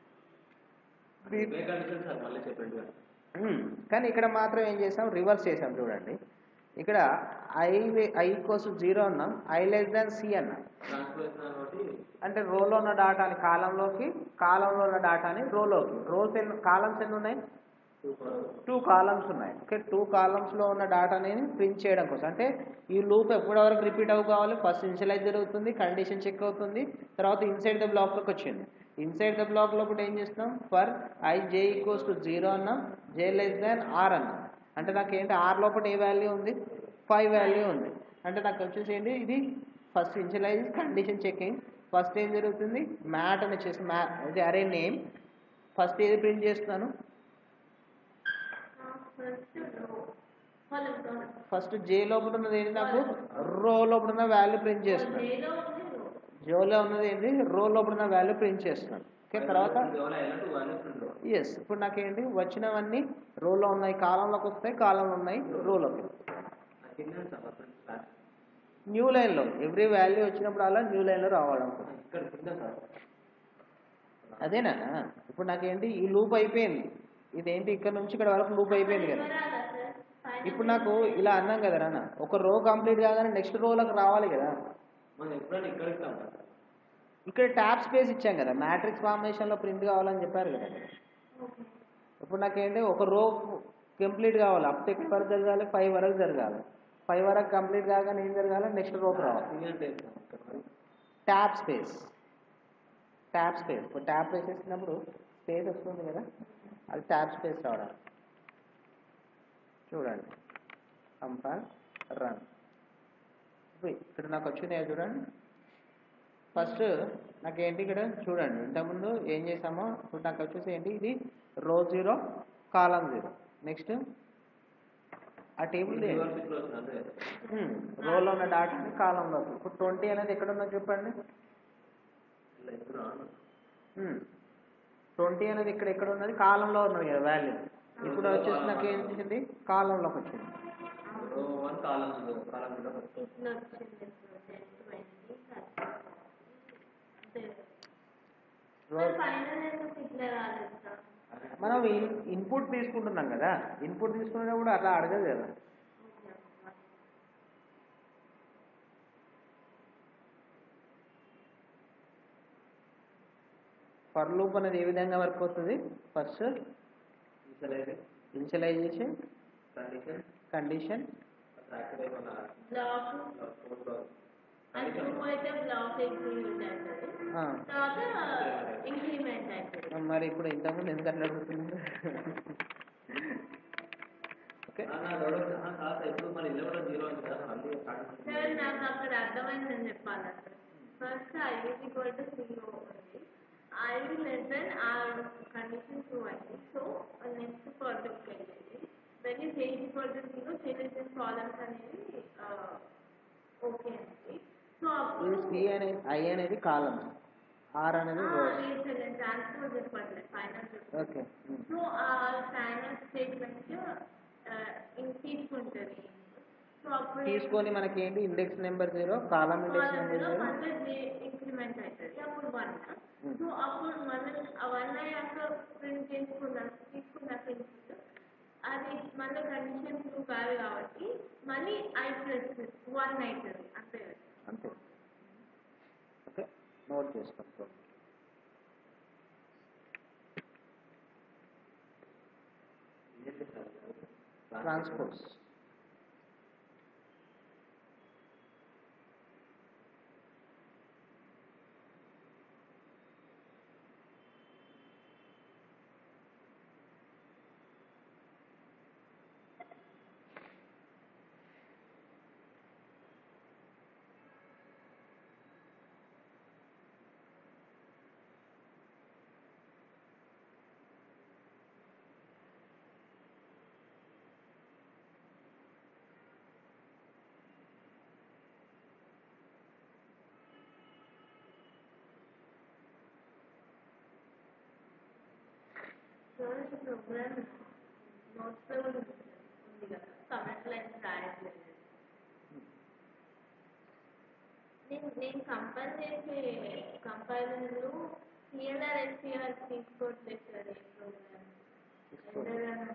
ఇవే కండిషన్ సార్ మళ్ళీ చెప్పండి కదా. మ్మ్. కానీ ఇక్కడ మాత్రం ఏం చేసాం రివర్స్ చేసాం చూడండి ఇక్కడ ఐ ఐ కోసం జీరో అన్నాం ఐ లెస్ దాన్ సి అన్నాం ట్రాన్స్ఫర్ కాబట్టి అంటే రోలో ఉన్న డాటాని కాలంలోకి కాలంలో ఉన్న డాటాని రోలోకి రోస్ ఎన్ని కాలమ్స్ ఎన్ని ఉన్నాయి టూ టూ కాలమ్స్ ఉన్నాయి ఓకే టూ కాలమ్స్లో ఉన్న డాటాని ప్రింట్ చేయడం కోసం అంటే ఈ లూప్ ఎప్పటి వరకు రిపీట్ అవ్వ కావాలి ఫస్ట్ ఇన్షియలైజ్ జరుగుతుంది కండిషన్ చెక్ అవుతుంది తర్వాత ఇన్సైడ్ ద బ్లాక్లోకి వచ్చింది ఇన్సైడ్ ద బ్లాక్ లోపల ఏం చేస్తున్నాం for I J equals to zero అన్నాం జే లెస్ దాన్ ఆర్ అన్నాం అంటే నాకు ఏంటి ఆర్ లోపల ఏ వాల్యూ ఉంది ఫైవ్ వాల్యూ ఉంది అంటే నాకు వచ్చేసి ఏంటి ఇది first initialize condition checking first ఏం జరుగుతుంది మ్యాట్ అని వచ్చేసి మ్యా ఇది అరే నేమ్ ఫస్ట్ ఏది ప్రింట్ చేస్తున్నాను వాళ్ళకి ఫస్ట్ జే లోపల ఉన్నది ఏంటి నాకు రో లోపల ఉన్న వాల్యూ ప్రింట్ చేస్తున్నాను ఏదో ఉంది జోలో ఉన్నది ఏంటి రో లోపల ఉన్న వాల్యూ ప్రింట్ చేస్తున్నాను ఓకే తర్వాత కేవలం ఎలాంటి వాల్యూస్ ఉండవు ఎస్ ఇప్పుడు నాకేంటి వచ్చినవన్నీ రోలో ఉన్నాయి కాలంలోకి వస్తాయి కాలంలో ఉన్నాయి రోలోకి నాకు కింద సార్ ఫ్రెండ్స్ న్యూ లైన్లో ఎవ్రీ వాల్యూ వచ్చినప్పుడు అలా న్యూ లైన్లో రావడం ఇక్కడ కింద సార్ అదేనా ఇప్పుడు నాకేంటి ఈ లూప్ అయిపోయింది ఇదేంటి ఇక్కడ నుంచి ఇక్కడ వరకు లూప్ అయిపోయింది కదా వివరాలా సార్ పైన ఇప్పుడు నాకు ఇలా అన్నాం కదా నాన్న ఒక రో కంప్లీట్ కాగానే నెక్స్ట్ రోలోకి రావాలి కదా మనం ఎప్పుడైనా ఇక్కడ ఇస్తాం కదా ఇక్కడ ట్యాబ్ స్పేస్ ఇచ్చాం కదా మ్యాట్రిక్స్ ఫార్మేషన్లో ప్రింట్ కావాలని చెప్పారు కదా ఓకే ఇప్పుడు నాకేంటి ఒక రో కంప్లీట్ కావాలి అప్ టు ఎక్కడి వరకు జరగాలి ఫైవ్ వరకు జరగాలి ఫైవ్ వరకు కంప్లీట్ కాగానే ఏం జరగాలి నెక్స్ట్ రోకి రావాలి సింగ్ అంటే ఇస్తాం ఇక్కడ మరి. ట్యాబ్ స్పేస్ ట్యాబ్ స్పేస్ ఇప్పుడు ట్యాబ్ వేసేసినప్పుడు స్పేస్ వస్తుంది కదా అది ట్యాబ్ స్పేస్ రావడానికి చూడండి కంపైల్ రన్ ఇక్కడ నాకు వచ్చినాయా చూడండి ఫస్ట్ నాకేంటి ఇక్కడ చూడండి ఇంతకుముందు ఏం చేసామో ఇప్పుడు నాకు వచ్చేసి ఏంటి ఇది row zero column zero next ఆ టేబుల్ రివర్స్ ఇట్లా వస్తుంది అంతే రోలో ఉన్న డాటాని కాలంలో ఇప్పుడు ట్వంటీ అనేది ఎక్కడ ఉందో చెప్పండి ఇలా ఇప్పుడు రాను. ట్వంటీ అనేది ఇక్కడ ఎక్కడ ఉన్నది కాలంలో ఉన్నది కదా వాల్యూ ఇప్పుడు వచ్చేసి నాకు ఏం చేసింది కాలంలోకి వచ్చింది row one column zero column zero first ఇట్లా వచ్చింది జస్ట్ అంతే రో ఫైనల్ ఎందుకు ఇట్లా రాలేదు సార్ మనం ఇన్పుట్ తీసుకుంటున్నాం కదా ఇన్పుట్ తీసుకునేటప్పుడు అట్లా అడగదు కదా ఫర్ లూప్ అనేది ఏ విధంగా వర్క్ అవుతుంది first initialize initialization condition condition tractor ఏమన్నా బ్లాక్ కోడ్ బ్లాక్ అది టూ అయితే బ్లాక్ ఎగ్జిక్యూట్ అవుతుంది తర్వాత ఇంక్రిమెంట్ అవుతుంది మరి ఇప్పుడు ఇంతకుముందు ఎందుకు అట్లా అడుగుతున్నారు ఓకే నా గొడవ కాదు ఇప్పుడు మరి ఇల్లు కూడా జీరో ఉంది కదా మళ్ళీ స్టార్ట్ సార్ నాకు అక్కడ అర్థమైందని చెప్పాలి sir first I is equal to zero ఉంది I less than R condition true అయింది సో నెక్స్ట్ ప్రాజెక్ట్ వెళ్ళేది when is A equal to zero చేసేసిన కాలమ్స్ అనేవి ఓకే అండి సో అప్పుడు సి అనేది ఐ అనేది కాలం ఆర్ అనేది రో నేను ట్రాన్స్పోర్ట్ చెప్పట్లేదు ఫైనల్ ఓకే సో ఆ ఫైనల్ స్టేట్మెంట్ తీసుకుంటుంది సో అప్పుడు తీసుకొని మనకి ఏంటి index number zero column index number వాళ్ళలో జీరో మళ్ళీ ఇంక్రిమెంట్ అవుతుంది అప్పుడు వన్ సో అప్పుడు మళ్ళీ ఆ వన్ అయ్యాక ప్రింట్ చేసుకున్నాం తీసుకున్నాక ఇన్పుట్ అది మళ్ళీ కండిషన్ టూ కాదు కాబట్టి మళ్ళీ ఐ ప్లస్ వన్ అవుతుంది అంతే అంతే ఓకే నోట్ చేసుకోండి ట్రాన్స్పోర్ట్స్ సార్ ప్రోగ్రామ్ నోట్స్లో కూడా ఉంది కదా కమెంట్ లైన్స్ రాయట్లేదు నేను నేను కంపైల్ చేసే కంపైలర్లు సిఎల్ఆర్ ఎస్సీఆర్ తీసుకోవట్లేదు సార్ ఈ ప్రోగ్రామ్ తీసుకోవట్లేదు.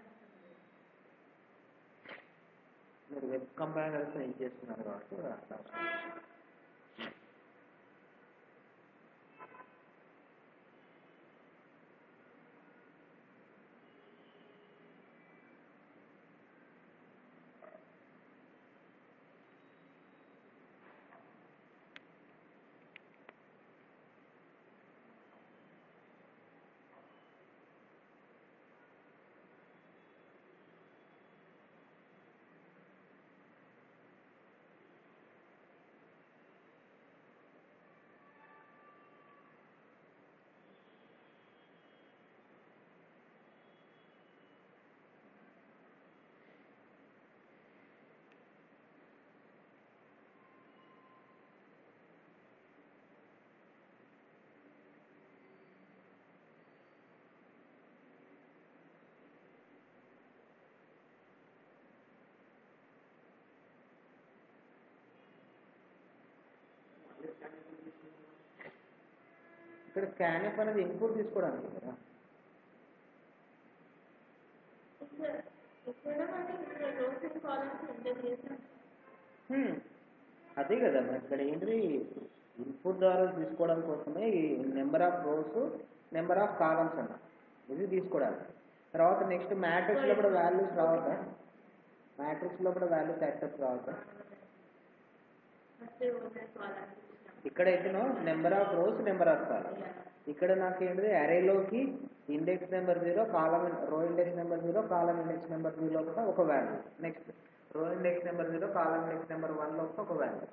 మీరు వెబ్ కంపైలర్స్ యూజ్ చేస్తున్నారు కాబట్టి అట్లా ఇక్కడ స్కానిప్ అనేది ఇన్పుట్ తీసుకోవడానికి కదా ఇక్కడ ఇక్కడ మనకి ఇక్కడ రోస్ అండ్ కాలమ్స్ ఎంటర్ చేసాం హ్మ్. అదే కదా మరి ఇక్కడ ఏంటిది ఇన్పుట్ ద్వారా తీసుకోవడం కోసమే ఈ number of rows number of columns అన్న ఇది తీసుకోవడానికి తర్వాత నెక్స్ట్ మ్యాట్రిక్స్ లో కూడా వాల్యూస్ రావద్దా మ్యాట్రిక్స్ లో కూడా వాల్యూస్ యాక్సెప్ట్ రావద్దా ఫస్ట్ రోస్ అండ్ కాలమ్స్ ఇచ్చాం ఇక్కడైతేనో number of rows number of columns ఇక్కడ నాకు ఏంటిది అరేలోకి index number zero column row index number zero column index number zero కూడా ఒక value next row index number zero column index number one లో ఒక వాల్యూ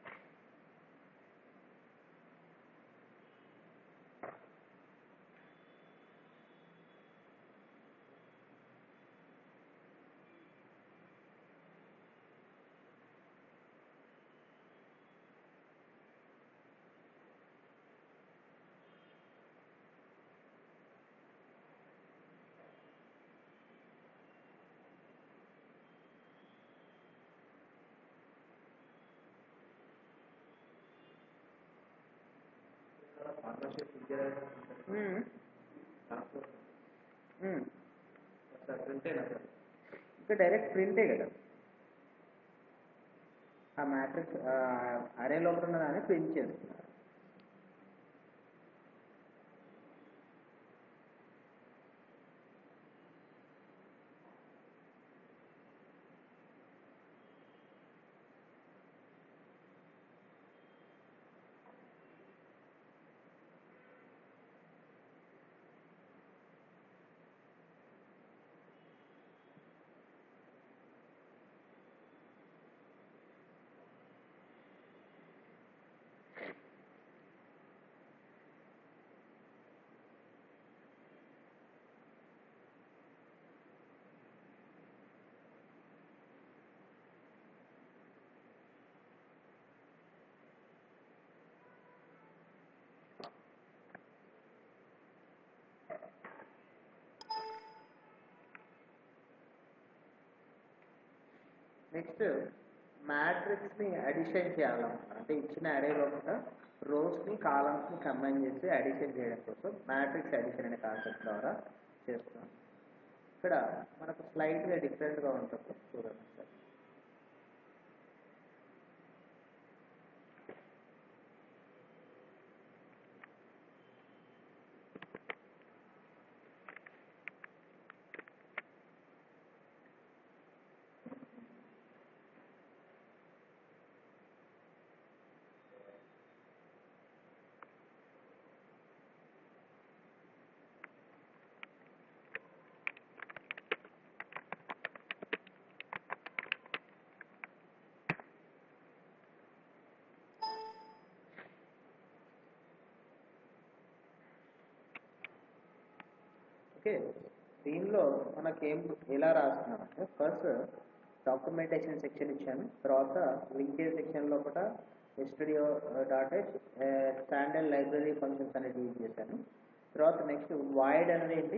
హ్మ్. హ్మ్. ఇంకా డైరెక్ట్ ప్రింటే కదా ఆ మ్యాట్రిక్స్ అరే లోపల ఉన్న దాన్ని ప్రింట్ చేస్తున్నారు నెక్స్ట్ మ్యాట్రిక్స్ ని అడిషన్ చేయాలన్నమాట అంటే ఇచ్చిన అరే లోపల రోస్ ని కాలమ్స్ ని కంబైన్ చేసి అడిషన్ చేయడం కోసం మ్యాట్రిక్స్ అడిషన్ అనే కాన్సెప్ట్ ద్వారా చేస్తున్నాం ఇక్కడ మనకు స్లైట్ గా డిఫరెంట్ గా ఉంటుంది చూడండి సార్ ఓకే దీనిలో మనకేం ఎలా రాస్తున్నామంటే ఫస్ట్ డాక్యుమెంటేషన్ సెక్షన్ ఇచ్చాను తర్వాత లింకేజ్ సెక్షన్ లోపల stdio dot standard library functions అనేది యూజ్ చేశాను తర్వాత నెక్స్ట్ వైడ్ అనేది ఏంటి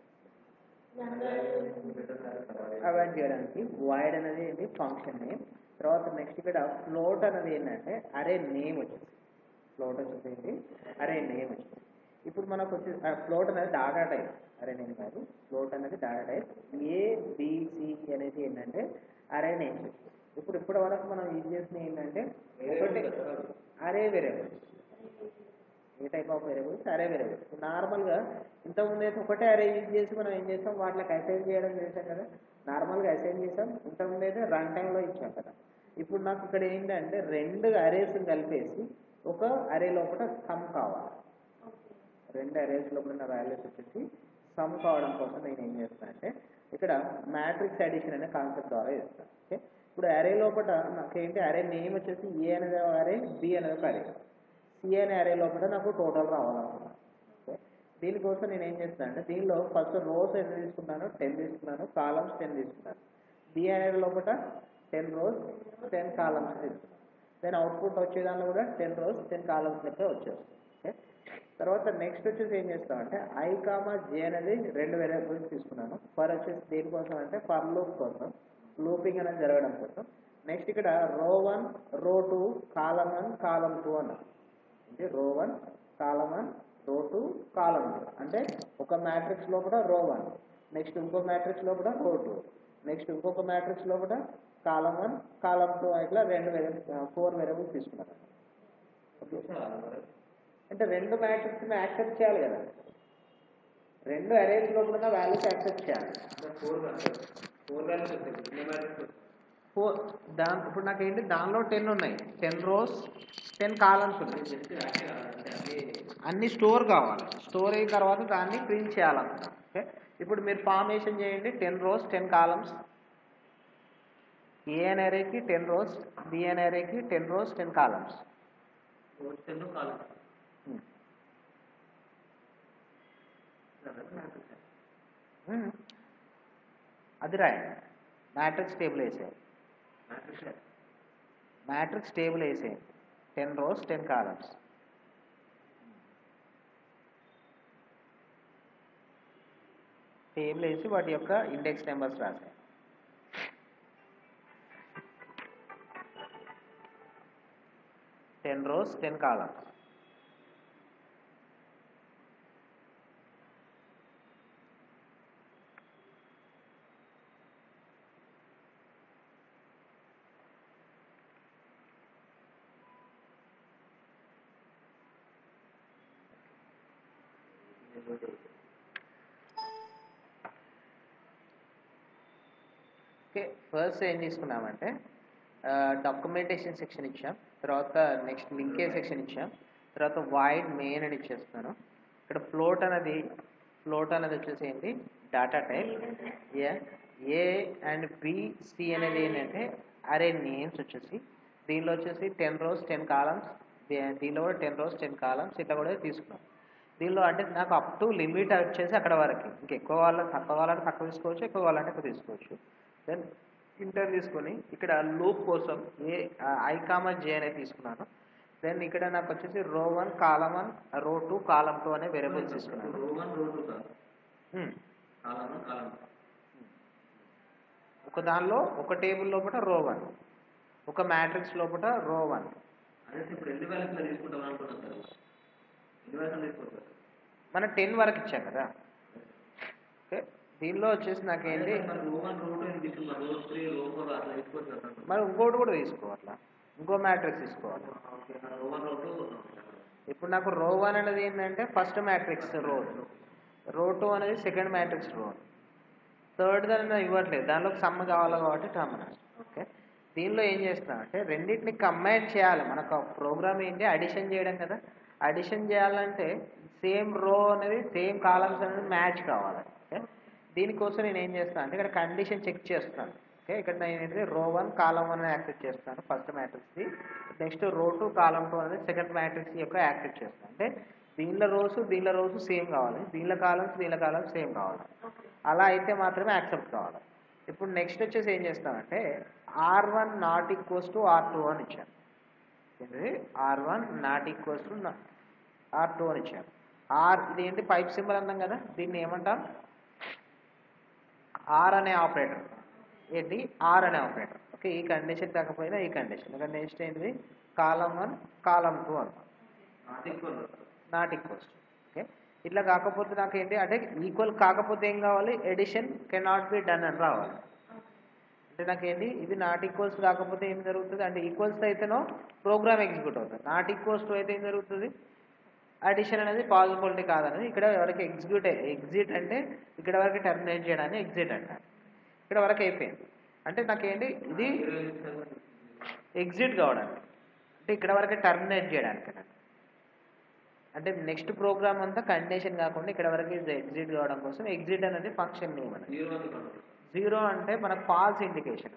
అవాయిడ్ చేయడానికి వైడ్ అనేది ఏంటి ఫంక్షన్ నేమ్ తర్వాత నెక్స్ట్ ఇక్కడ ఫ్లోట్ అనేది ఏంటంటే అరే నేమ్ వచ్చింది ఫ్లోట్ వచ్చేసి ఏంటి అరే నేమ్ వచ్చింది ఇప్పుడు మనకు వచ్చి ఫ్లోట్ అనేది డాటా టైప్ అరే నేమ్ కాదు ఫ్లోట్ అనేది డాటా టైప్ ఏ బిసి అనేది ఏంటంటే అరే నేమ్ ఇప్పుడు ఇప్పటి వరకు మనం యూజ్ చేసిన ఏంటంటే ఒకటి array variables a type of variables array variables నార్మల్గా ఇంతకుముందు అయితే ఒకటే అరే యూజ్ చేసి మనం ఏం చేస్తాం వాటికి అసైన్ చేయడం చేసాం కదా నార్మల్గా అసైన్ చేసాం ఇంతకుముందు అయితే రన్ టైంలో ఇచ్చాం కదా ఇప్పుడు నాకు ఇక్కడ ఏంటంటే రెండు అరేస్ కలిపేసి ఒక అరే లోపల సమ్ కావాలి రెండు అరేస్ లోపల ఉన్న వాల్యూస్ వచ్చేసి సమ్ కావడం కోసం నేను ఏం చేస్తాను అంటే ఇక్కడ మ్యాట్రిక్స్ అడిషన్ అనే కాన్సెప్ట్ ద్వారా చేస్తాను ఓకే ఇప్పుడు అరే లోపల నాకు ఏంటి అరే నేమ్ వచ్చేసి ఏ అనేది ఒక అరే బి అనేది ఒక అరే సి అనే అరే లోపల నాకు టోటల్ రావాలనుకున్నాను ఓకే దీనికోసం నేను ఏం చేస్తాను అంటే దీనిలో ఫస్ట్ రోస్ ఎన్ని తీసుకున్నాను టెన్ తీసుకున్నాను కాలమ్స్ టెన్ తీసుకున్నాను బి అనే లోపల టెన్ రోస్ టెన్ కాలమ్స్ తీసుకున్నాను దెన్ అవుట్పుట్ వచ్చే దానిలో కూడా టెన్ రోస్ టెన్ కాలమ్స్ లెక్క వచ్చేస్తుంది ఓకే తర్వాత నెక్స్ట్ వచ్చేసి ఏం చేస్తామంటే ఐ కామా జే అనేది రెండు వేరియబుల్స్ తీసుకున్నాను ఫర్ వచ్చేసి దేనికోసం అంటే ఫర్ లూప్ కోసం లూపింగ్ అనేది జరగడం కోసం నెక్స్ట్ ఇక్కడ row one row two column one column two అన్నారు అంటే row one column one row two column two అంటే ఒక మ్యాట్రిక్స్ లోపల రో వన్ నెక్స్ట్ ఇంకో మ్యాట్రిక్స్ లోపల రో టూ నెక్స్ట్ ఇంకొక మ్యాట్రిక్స్ లోపల కాలం వన్ కాలం టూ ఇట్లా రెండు వేరియబుల్ ఫోర్ వేరియబుల్స్ తీసుకున్నారు అంటే రెండు మ్యాట్రిక్స్ని యాక్సెప్ట్ చేయాలి కదా రెండు అరేంజ్ లోపల ఉన్న వాల్యూస్ యాక్సెప్ట్ చేయాలి ఫోర్ ఫోర్ వాల్యూస్ వస్తాయి ఎన్ని వాల్యూస్ ఫోర్ దాని ఇప్పుడు నాకు ఏంటి దానిలో టెన్ ఉన్నాయి టెన్ రోస్ టెన్ కాలమ్స్ ఉన్నాయి జస్ట్ అంటే అన్ని అన్ని స్టోర్ కావాలి స్టోర్ అయిన తర్వాత దాన్ని ప్రింట్ చేయాలన్నమాట ఓకే ఇప్పుడు మీరు ఫార్మేషన్ చేయండి ten rows ten columns A అనే అరేకి టెన్ రోస్ బి అనే అరేకి ten rows ten columns four ten column అది రాయండి మ్యాట్రిక్స్ టేబుల్ వేసేయండి మ్యాట్రిక్స్ టేబుల్ వేసేయండి ten rows ten columns table వేసి వాటి యొక్క ఇండెక్స్ నెంబర్స్ రాసాయి ten rows ten columns okay first ఏం తీసుకున్నామంటే డాక్యుమెంటేషన్ సెక్షన్ ఇచ్చాం తర్వాత నెక్స్ట్ లింకేజ్ సెక్షన్ ఇచ్చాం తర్వాత వైడ్ మెయిన్ అని ఇచ్చేస్తున్నాను ఇక్కడ ఫ్లోట్ అనేది ఫ్లోట్ అనేది వచ్చేసి ఏంటి data type A A and B C అనేది ఏంటంటే అరే నేమ్స్ వచ్చేసి దీనిలో వచ్చేసి టెన్ రోస్ టెన్ కాలమ్స్ దీనిలో కూడా టెన్ రోస్ టెన్ కాలమ్స్ ఇట్లా కూడా తీసుకున్నాం దీనిలో అంటే నాకు అప్ టు లిమిట్ వచ్చేసి అక్కడ వరకు ఇంకా ఎక్కువ వాళ్ళకి తక్కువ కావాలంటే తక్కువ తీసుకోవచ్చు ఎక్కువ కావాలంటే ఎక్కువ తీసుకోవచ్చు దెన్ ఇంటర్ తీసుకొని ఇక్కడ లూప్ కోసం ఏ ఐ కామర్ జే అనేది తీసుకున్నాను దెన్ ఇక్కడ నాకు వచ్చేసి row one column one row two column two అనే వేరియబుల్స్ తీసుకున్నాను రో వన్ రో టూ కాదు Hmm. కాలం వన్ కాలం ఒక దానిలో ఒక టేబుల్ లోపల రో వన్ ఒక మ్యాట్రిక్స్ లోపల రో వన్ అదే ఇప్పుడు ఎన్ని వాల్యూస్ తీసుకుంటాం అనుకుంటాం సార్ ఎన్ని వాల్యూస్ తీసుకుంటారు మనం టెన్ వరకు ఇచ్చాం కదా ఓకే దీనిలో వచ్చేసి నాకేంటి మరి రో వన్ రో టూ ఎందుకు తీసుకున్నాం రో త్రీ రో ఫోర్ అట్లా తీసుకోవచ్చు కదా మరి ఇంకోటి కూడా తీసుకోవాలా ఇంకో మ్యాట్రిక్స్ తీసుకోవాలి ఓకే రో వన్ రో టూ ఇప్పుడు నాకు రో వన్ అనేది ఏంటంటే ఫస్ట్ మ్యాట్రిక్స్ రో రో టూ అనేది సెకండ్ మ్యాట్రిక్స్ రో థర్డ్ దాని ఇవ్వట్లేదు దానిలోకి సమ్ కావాలి కాబట్టి టర్మ్ ఓకే దీనిలో ఏం చేస్తున్నాం అంటే రెండింటిని కంబైన్ చేయాలి మనకు ప్రోగ్రామ్ ఏంటి అడిషన్ చేయడం కదా అడిషన్ చేయాలంటే సేమ్ రో అనేది సేమ్ కాలమ్స్ అనేది మ్యాచ్ కావాలి ఓకే దీనికోసం నేను ఏం చేస్తాను అంటే ఇక్కడ కండిషన్ చెక్ చేస్తాను ఓకే ఇక్కడ నేను ఏంటంటే row one column one accept చేస్తాను ఫస్ట్ మ్యాట్రిక్స్ది next row two column two అనేది సెకండ్ మ్యాట్రిక్స్ యొక్క యాక్సెప్ట్ చేస్తాను అంటే దీనిలో రోజు దీనిలో రోజు సేమ్ కావాలి దీనిలో కాలమ్స్ దీనిలో కాలమ్స్ సేమ్ కావాలి ఓకే అలా అయితే మాత్రమే యాక్సెప్ట్ కావాలి ఇప్పుడు నెక్స్ట్ వచ్చేసి ఏం చేస్తామంటే R one not equals to R two అని ఇచ్చాను R one not equals to R two అని ఇచ్చాను ఆర్ ఇది ఏంటి పైప్ సింబల్ అన్నాం కదా దీన్ని ఏమంటాం ఆర్ అనే ఆపరేటర్ ఏంటి ఆర్ అనే ఆపరేటర్ ఓకే ఈ కండిషన్ కాకపోయినా ఈ కండిషన్ ఇక్కడ నెక్స్ట్ ఏంటిది కాలం వన్ కాలం టూ అంటాం not equal not equals okay ఇట్లా కాకపోతే నాకు ఏంటి అంటే ఈక్వల్ కాకపోతే ఏం కావాలి ఎడిషన్ కెనాట్ బి డన్ అని రావాలి అంటే నాకు ఏంటి ఇది నాట్ ఈక్వల్స్ కాకపోతే ఏం జరుగుతుంది అంటే ఈక్వల్స్ అయితేనో ప్రోగ్రామ్ ఎగ్జిక్యూట్ అవుతుంది నాట్ ఈక్వల్స్ టు అయితే ఏం జరుగుతుంది అడిషన్ అనేది పాసిబిలిటీ కాదనేది ఇక్కడ వరకు ఎగ్జిక్యూట్ ఎగ్జిట్ అంటే ఇక్కడ వరకు టర్మినేట్ చేయడాన్ని ఎగ్జిట్ అంటారు ఇక్కడ వరకు అయిపోయింది అంటే నాకేంటి ఇది ఎగ్జిట్ కావడానికి అంటే ఇక్కడ వరకే టర్మినేట్ చేయడానికి అన్నట్టు. అంటే నెక్స్ట్ ప్రోగ్రామ్ అంతా కండిషన్ కాకుండా ఇక్కడ వరకు ఎగ్జిట్ కావడం కోసం ఎగ్జిట్ అనేది ఫంక్షన్ నేమ్ అనేది జీరో జీరో అంటే మనకు ఫాల్స్ ఇండికేషన్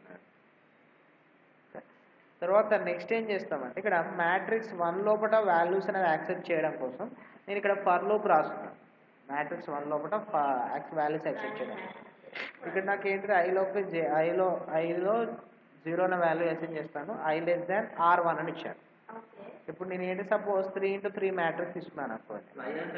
తర్వాత నెక్స్ట్ ఏం చేస్తామంటే ఇక్కడ మ్యాట్రిక్స్ వన్ లోపల వాల్యూస్ అనేది యాక్సెప్ట్ చేయడం కోసం నేను ఇక్కడ ఫర్ లోపు రాస్తున్నాను మ్యాట్రిక్స్ వన్ లోపల వాల్యూస్ యాక్సెప్ట్ చేయడం ఇక్కడ నాకు ఏంటి ఐలోకి ఐలో ఐలో జీరో అనే వాల్యూ అసైన్ చేస్తాను I less than R one అని ఇచ్చాను ఓకే ఇప్పుడు నేను ఏంటి suppose three into three matrix ఇస్తున్నాను అనుకోండి ఐ అంటే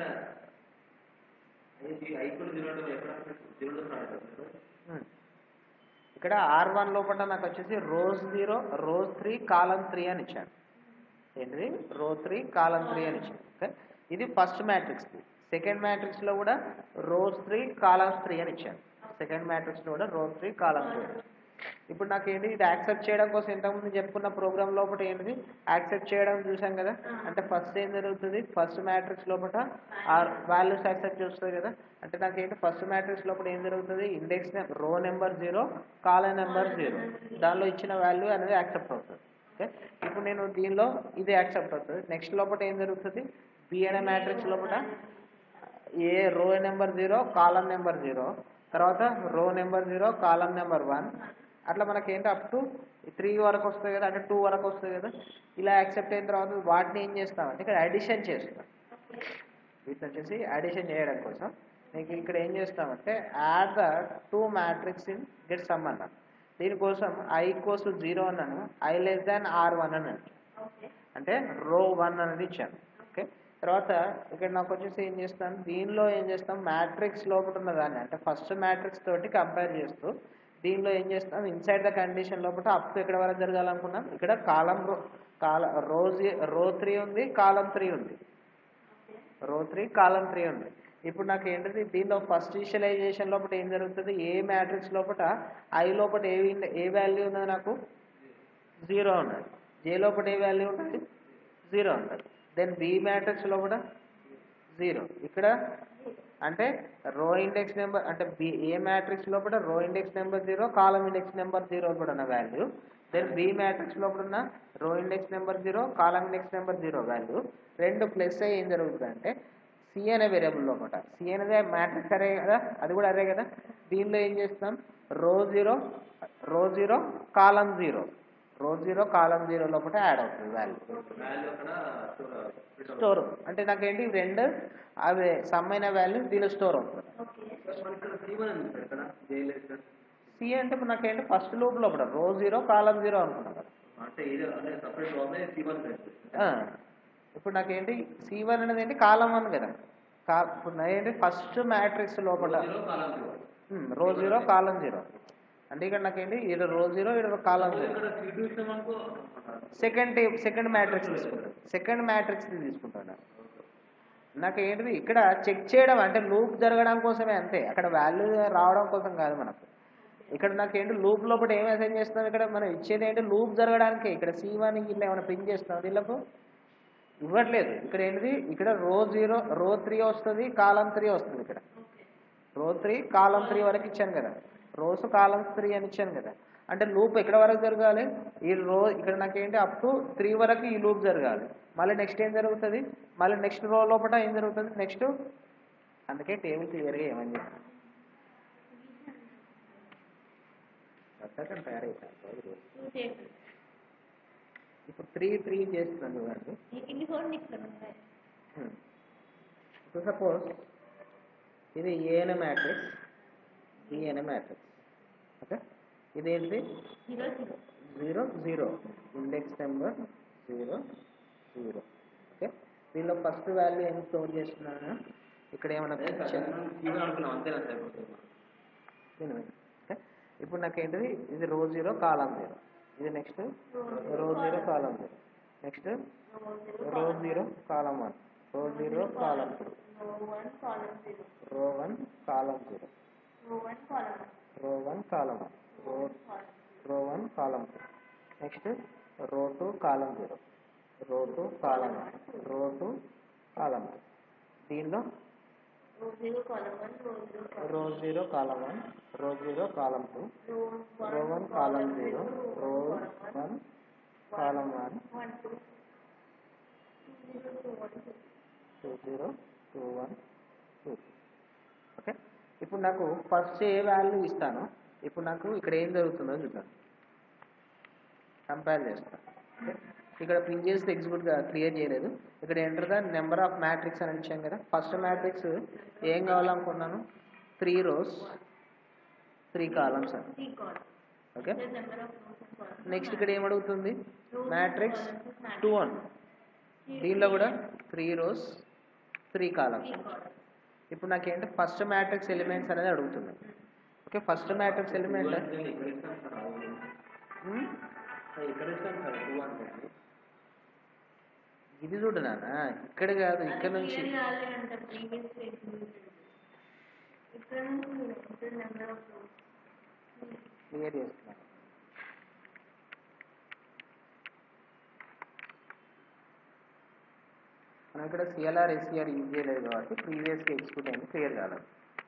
ఐక్వల్ జీరో అంటే ఎక్కడ జీరో స్టార్ట్ అవుతుంది Hmm. ఇక్కడ ఆర్ వన్ లోపల నాకు వచ్చేసి rows zero rows three column three అని ఇచ్చాను ఏంటిది రో త్రీ కాలం త్రీ అని ఇచ్చాను ఓకే ఇది ఫస్ట్ మ్యాట్రిక్స్ సెకండ్ మ్యాట్రిక్స్ లో కూడా రోజ్ త్రీ కాలమ్స్ త్రీ అని ఇచ్చాను సెకండ్ మ్యాట్రిక్స్ లో కూడా రోజ్ త్రీ కాలమ్ త్రీ అని ఇచ్చాను. ఇప్పుడు నాకు ఏంటి ఇది యాక్సెప్ట్ చేయడం కోసం ఇంతకుముందు చెప్పుకున్న ప్రోగ్రామ్ లోపల ఏంటిది యాక్సెప్ట్ చేయడం చూసాం కదా అంటే ఫస్ట్ ఏం జరుగుతుంది ఫస్ట్ మ్యాట్రిక్స్ లోపల ఆర్ వాల్యూస్ యాక్సెప్ట్ చేస్తుంది కదా అంటే నాకు ఏంటి ఫస్ట్ మ్యాట్రిక్స్ లోపల ఏం జరుగుతుంది index row number zero column number zero దానిలో ఇచ్చిన వాల్యూ అనేది యాక్సెప్ట్ అవుతుంది ఓకే ఇప్పుడు నేను దీనిలో ఇది యాక్సెప్ట్ అవుతుంది నెక్స్ట్ లోపల ఏం జరుగుతుంది బి అనే మ్యాట్రిక్స్ లోపల A row number zero column number zero తర్వాత row number zero column number one అట్లా మనకి ఏంటి అప్ టు త్రీ వరకు వస్తుంది కదా అంటే టూ వరకు వస్తుంది కదా ఇలా యాక్సెప్ట్ అయిన తర్వాత వాటిని ఏం చేస్తామంటే ఇక్కడ అడిషన్ చేస్తాం వీటిని వచ్చేసి అడిషన్ చేయడం కోసం మీకు ఇక్కడ ఏం చేస్తామంటే add the two matrix in get sum అన్నాను దీనికోసం ఐ ఈక్వల్స్ టు జీరో అన్నాను I less than R one అన్నాను ఓకే అంటే రో వన్ అనేది ఇచ్చాను ఓకే తర్వాత ఇక్కడ నాకు వచ్చేసి ఏం చేస్తాను దీనిలో ఏం చేస్తాం మ్యాట్రిక్స్ లోపల ఉన్న దాన్ని అంటే ఫస్ట్ మ్యాట్రిక్స్ తోటి కంపేర్ చేస్తూ దీనిలో ఏం చేస్తాం ఇన్సైడ్ ద కండిషన్ లోపల అప్ టు ఎక్కడ వరకు జరగాలనుకున్నాం ఇక్కడ కాలం రో కాల రోజ్ రో త్రీ ఉంది కాలం త్రీ ఉంది రో త్రీ కాలం త్రీ ఉంది ఇప్పుడు నాకు ఏంటిది దీనిలో ఫస్ట్ ఇషియలైజేషన్ లోపల ఏం జరుగుతుంది ఏ మ్యాట్రిక్స్ లోపల ఐ లోపల ఏ విన్- ఏ వాల్యూ ఉన్నది నాకు జీరో ఉన్నది జే లోపల ఏ వాల్యూ ఉంటుంది జీరో ఉంటుంది దెన్ బి మ్యాట్రిక్స్ లోపల జీరో ఇక్కడ అంటే రో ఇండెక్స్ నెంబర్ అంటే బి ఏ మ్యాట్రిక్స్ లోపల row index number zero column index number zero కూడా ఉన్న వాల్యూ దెన్ బి మ్యాట్రిక్స్ లోపల ఉన్న row index number zero column index number zero value రెండు ప్లస్ అయ్యి ఏం జరుగుతుంది అంటే సి అనే వేరియబుల్ లోపల సి అనేది మ్యాట్రిక్స్ అరే కదా అది కూడా అరే కదా దీనిలో ఏం చేస్తాం row zero row zero column zero row zero column zero లోపల యాడ్ అవుతుంది వాల్యూ వాల్యూ అక్కడ స్టోర్ అంటే నాకేంటి ఇవి రెండు అవి సమ్ అయిన వాల్యూ దీనిలో స్టోర్ అవుతుంది ఓకే మన ఇక్కడ సీవన్ ఉంది సార్ ఇక్కడ జేఎల్ఎస్ సి అంటే ఇప్పుడు నాకేంటి ఫస్ట్ లూప్ లోపల రో జీరో కాలం జీరో అనుకున్నాం కదా అంటే ఇది అంటే సపరేట్ ప్రాబ్లమ్ సీవన్ ఆ, ఇప్పుడు నాకేంటి సి వన్ అనేది ఏంటి కాలం వన్ కదా కా ఇప్పుడు నా ఏంటి ఫస్ట్ మ్యాట్రిక్స్ లోపల zero column zero um, row zero column zero అంటే ఇక్కడ నాకేంటి ఇది రో జీరో ఇది కాలం జీరో ఇక్కడ సీటు ఇస్తాం అనుకో సెకండ్ టే సెకండ్ మ్యాట్రిక్స్ తీసుకుంటాను సెకండ్ మ్యాట్రిక్స్ తీసుకుంటాను నాకు ఏంటిది ఇక్కడ చెక్ చేయడం అంటే లూప్ జరగడం కోసమే అంతే అక్కడ వాల్యూ రావడం కోసం కాదు మనకు ఇక్కడ నాకు ఏంటి లూప్ లోపల ఏం అసైన్ చేస్తున్నాం ఇక్కడ మనం ఇచ్చేది ఏంటి లూప్ జరగడానికి ఇక్కడ సి వన్ ఇట్లా ఏమైనా పిన్ చేస్తున్నాం దీనికి ఇవ్వట్లేదు ఇక్కడ ఏంటిది ఇక్కడ రో జీరో రో త్రీ వస్తుంది కాలం త్రీ వస్తుంది ఇక్కడ రో త్రీ కాలం త్రీ వరకు ఇచ్చాను కదా రోస్ కాలం త్రీ అని ఇచ్చాను కదా అంటే లూప్ ఎక్కడ వరకు జరగాలి ఈ రో ఇక్కడ నాకేంటి అప్ టు త్రీ వరకు ఈ లూప్ జరగాలి మళ్ళీ నెక్స్ట్ ఏం జరుగుతుంది మళ్ళీ నెక్స్ట్ రో లోపల ఏం జరుగుతుంది నెక్స్ట్ అందుకే టేబుల్ క్లియర్గా ఏమని చెప్పాను తయారైపోయింది టూ టేబుల్ ఇప్పుడు త్రీ త్రీ చేస్తున్నాను చూడండి ఇన్ని ఫోన్ ఇక్కడ ఉన్నాయి Hmm. ఇప్పుడు సపోజ్ ఇది ఏ అనే మ్యాట్రిక్స్ బి అనే మ్యాట్రిక్స్ ఓకే ఇదేంటిది zero zero zero zero index number zero zero okay దీనిలో ఫస్ట్ వాల్యూ ఏం స్టోర్ చేస్తున్నాను ఇక్కడ ఏమైనా అదే సార్ పిక్చర్ మనం జీరో అనుకున్నాం అంతేనా సార్ ఇప్పుడు వినండి. ఓకే ఇప్పుడు నాకేంటిది ఇది రో జీరో కాలం జీరో ఇది next row zero column zero next row zero column one row zero column two row one column zero row one column zero row one column row one column one row row one column two next row two column zero row two column one row two column two దీనిలో row zero column one row zero row zero column one row zero column two రో row one column zero row one column one one two two zero two one two two zero two one two okay ఇప్పుడు నాకు first ఏ value ఇస్తాను ఇప్పుడు నాకు ఇక్కడ ఏం జరుగుతుందో చూద్దాం కంపేర్ చేస్తాను ఓకే ఇక్కడ ప్రీవియస్ ఎగ్జిక్యూట్ క్లియర్ చేయలేదు ఇక్కడ enter the number of matrix అని ఇచ్చాం కదా ఫస్ట్ మ్యాట్రిక్స్ ఏం కావాలనుకున్నాను త్రీ రోస్ త్రీ కాలమ్స్ అని three column okay number of rows and columns next ఇక్కడ ఏమడుగుతుంది మ్యాట్రిక్స్ టూ వన్ దీనిలో కూడా three rows three columns three column ఇప్పుడు నాకేంటి ఫస్ట్ మ్యాట్రిక్స్ ఎలిమెంట్స్ అనేది అడుగుతుంది ఓకే ఫస్ట్ మ్యాట్రిక్స్ ఎలిమెంట్ ఇక్కడ ఇస్తాం సార్ అది. సార్ ఇక్కడ ఇస్తాం సార్ టూ అంటే ఇది చూడు నాన్న ఇక్కడ కాదు ఇక్కడ నుంచి అంటే ప్రీవియస్ ఇక్కడ నుంచి నెంబర్ ఆఫ్ రోస్ క్లియర్ చేస్తున్నాను మనం ఇక్కడ సిఎల్ఆర్ ఎస్సిఆర్ యూజ్ చేయలేదు కాబట్టి ప్రీవియస్గా ఎగ్జిక్యూట్ అయింది క్లియర్ కాలేదు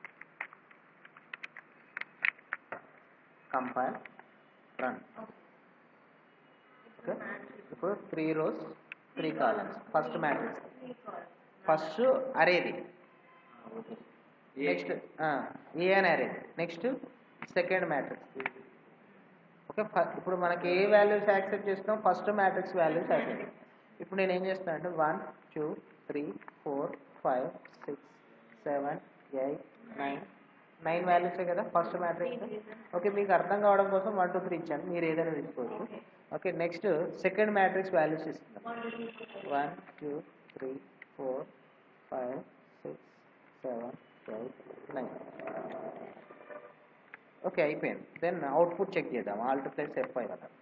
కంపైల్ రన్ ఓకే ఇప్పుడు three rows three columns first matrix three column first అరేది నెక్స్ట్ ఏ అని array next second matrix okay ఫ- ఇప్పుడు మనకి ఏ వాల్యూస్ యాక్సెప్ట్ చేస్తాం ఫస్ట్ మ్యాట్రిక్స్ వాల్యూస్ యాక్సెప్ట్ ఇప్పుడు నేను ఏం చేస్తాను అంటే one two three four five six seven eight nine nine వాల్యూసే కదా ఫస్ట్ మ్యాట్రిక్స్ ఓకే మీకు అర్థం కావడం కోసం వన్ టూ త్రీ ఇచ్చాను మీరు ఏదైనా తీసుకోవచ్చు okay next second matrix values ఇస్తున్నాం one two three four five six seven eight nine okay అయిపోయింది దెన్ అవుట్పుట్ చెక్ చేద్దాం ఆల్ట్ ప్లస్ ఎఫ్ ఫైవ్ కదా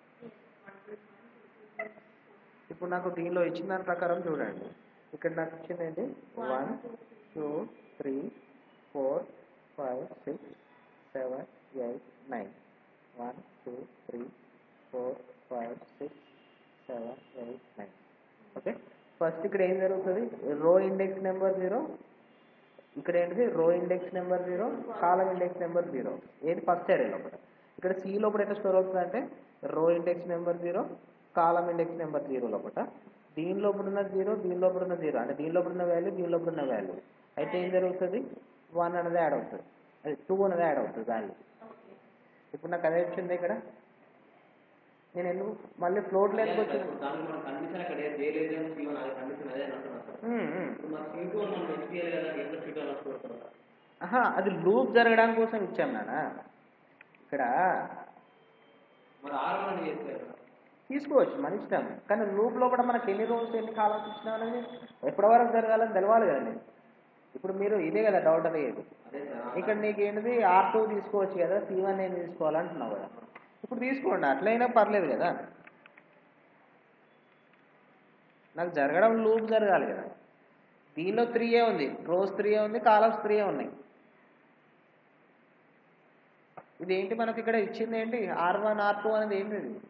ఇప్పుడు నాకు దీనిలో ఇచ్చిన దాని ప్రకారం చూడండి ఇక్కడ నాకు ఇచ్చింది ఏంటి one two three four five six seven eight nine one two three four five six seven eight nine okay first ఇక్కడ ఏం జరుగుతుంది రో ఇండెక్స్ నెంబర్ జీరో ఇక్కడ ఏంటిది row index number zero column index number zero ఏది first area లోపల ఇక్కడ C లోపల ఎట్లా స్టోర్ అవుతుంది అంటే row index number zero column index number zero లోపల దీని లోపల ఉన్న జీరో దీని లోపల ఉన్న జీరో అంటే దీని లోపల ఉన్న వాల్యూ దీని లోపల ఉన్న వాల్యూ అయితే ఏం జరుగుతుంది వన్ అనేది యాడ్ అవుతుంది అది టూ అనేది యాడ్ అవుతుంది వాల్యూ ఇప్పుడు నాకు అదే వచ్చింది ఇక్కడ నేను ఎందుకు మళ్ళీ ఫ్లోట్ లెంత్ వచ్చింది దానికి మనం కండిషన్ అక్కడ ఏం చేయలేదు అని సీ వన్ అదే కండిషన్ అదే అని అంటున్నాం సార్ ఉమ్, ఉమ్. ఇప్పుడు మన సీ టూ మనం ఎస్పీఎల్ కదా ఎంత సీట్ అలా చూడతాం ఆహా అది లూప్ జరగడం కోసం ఇచ్చాం నాన్న ఇక్కడ మరి ఆరు అని చేస్తారు తీసుకోవచ్చు మన ఇష్టం కానీ లూప్ లోపల మనకి ఎన్ని రోజులు ఎన్ని కాలం ఇచ్చినా అనేది ఎప్పటి వరకు జరగాలని తెలవాలి కదండి ఇప్పుడు మీరు ఇదే కదా డౌట్ అడిగేది అదే సార్ ఇక్కడ నీకు ఏంటిది ఆర్ టూ తీసుకోవచ్చు కదా సి వన్ ఏం తీసుకోవాలంటున్నావు కదా ఇప్పుడు తీసుకోండి అట్లయినా పర్లేదు కదా నాకు జరగడం లూప్ జరగాలి కదా దీనిలో త్రీయే ఉంది రోజ్ త్రీయే ఉంది కాలమ్స్ త్రీయే ఉన్నాయి ఇదేంటి మనకి ఇక్కడ ఇచ్చింది ఏంటి ఆర్ వన్ ఆర్ టూ అనేది ఏంటి ఇది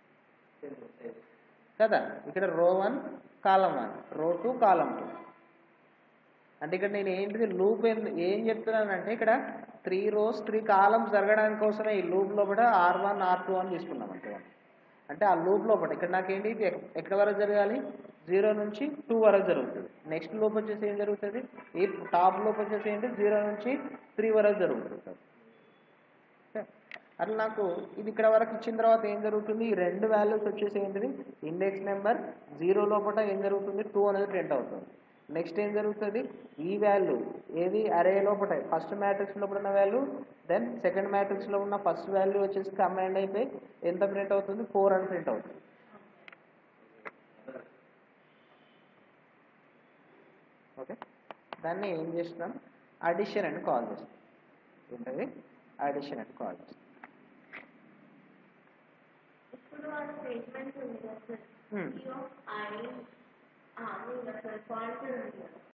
కదా ఇక్కడ row one column one row two column two అంటే ఇక్కడ నేను ఏంటిది లూప్ ఏం ఏం చెప్తున్నానంటే ఇక్కడ త్రీ రోస్ త్రీ కాలమ్స్ జరగడానికి కోసమే ఈ లూప్ లోపల ఆర్ వన్ ఆర్ టూ అని తీసుకున్నాం అంటే అంటే ఆ లూప్ లోపల ఇక్కడ నాకేంటి ఇది ఎక్- ఎక్కడ వరకు జరగాలి జీరో నుంచి టూ వరకు జరుగుతుంది నెక్స్ట్ లూప్ వచ్చేసి ఏం జరుగుతుంది ఈ టాప్ లూప్ వచ్చేసి ఏంటి జీరో నుంచి త్రీ వరకు జరుగుతుంది ఓకే? అట్లా నాకు ఇది ఇక్కడ వరకు ఇచ్చిన తర్వాత ఏం జరుగుతుంది ఈ రెండు వాల్యూస్ వచ్చేసి ఏంటిది ఇండెక్స్ నెంబర్ జీరో లోపల ఏం జరుగుతుంది టూ అనేది ప్రింట్ అవుతుంది నెక్స్ట్ ఏం జరుగుతుంది ఈ వాల్యూ ఏది అరే లోపల ఫస్ట్ మ్యాట్రిక్స్ లోపల ఉన్న వాల్యూ దెన్ సెకండ్ మ్యాట్రిక్స్లో ఉన్న ఫస్ట్ వాల్యూ వచ్చేసి కమాండ్ అయిపోయి ఎంత ప్రింట్ అవుతుంది ఫోర్ అని ప్రింట్ అవుతుంది ఓకే దాన్ని ఏం చేస్తున్నాం అడిషన్ అని కాల్ చేస్తాం ఏంటది అడిషన్ అని కాల్ చేస్తాం ఇప్పుడు ఆ స్టేట్మెంట్ ఉంది కదా సార్ Hmm. ఈ ఆఫ్ ఐ సార్ పాయింట్ ఉంది కదా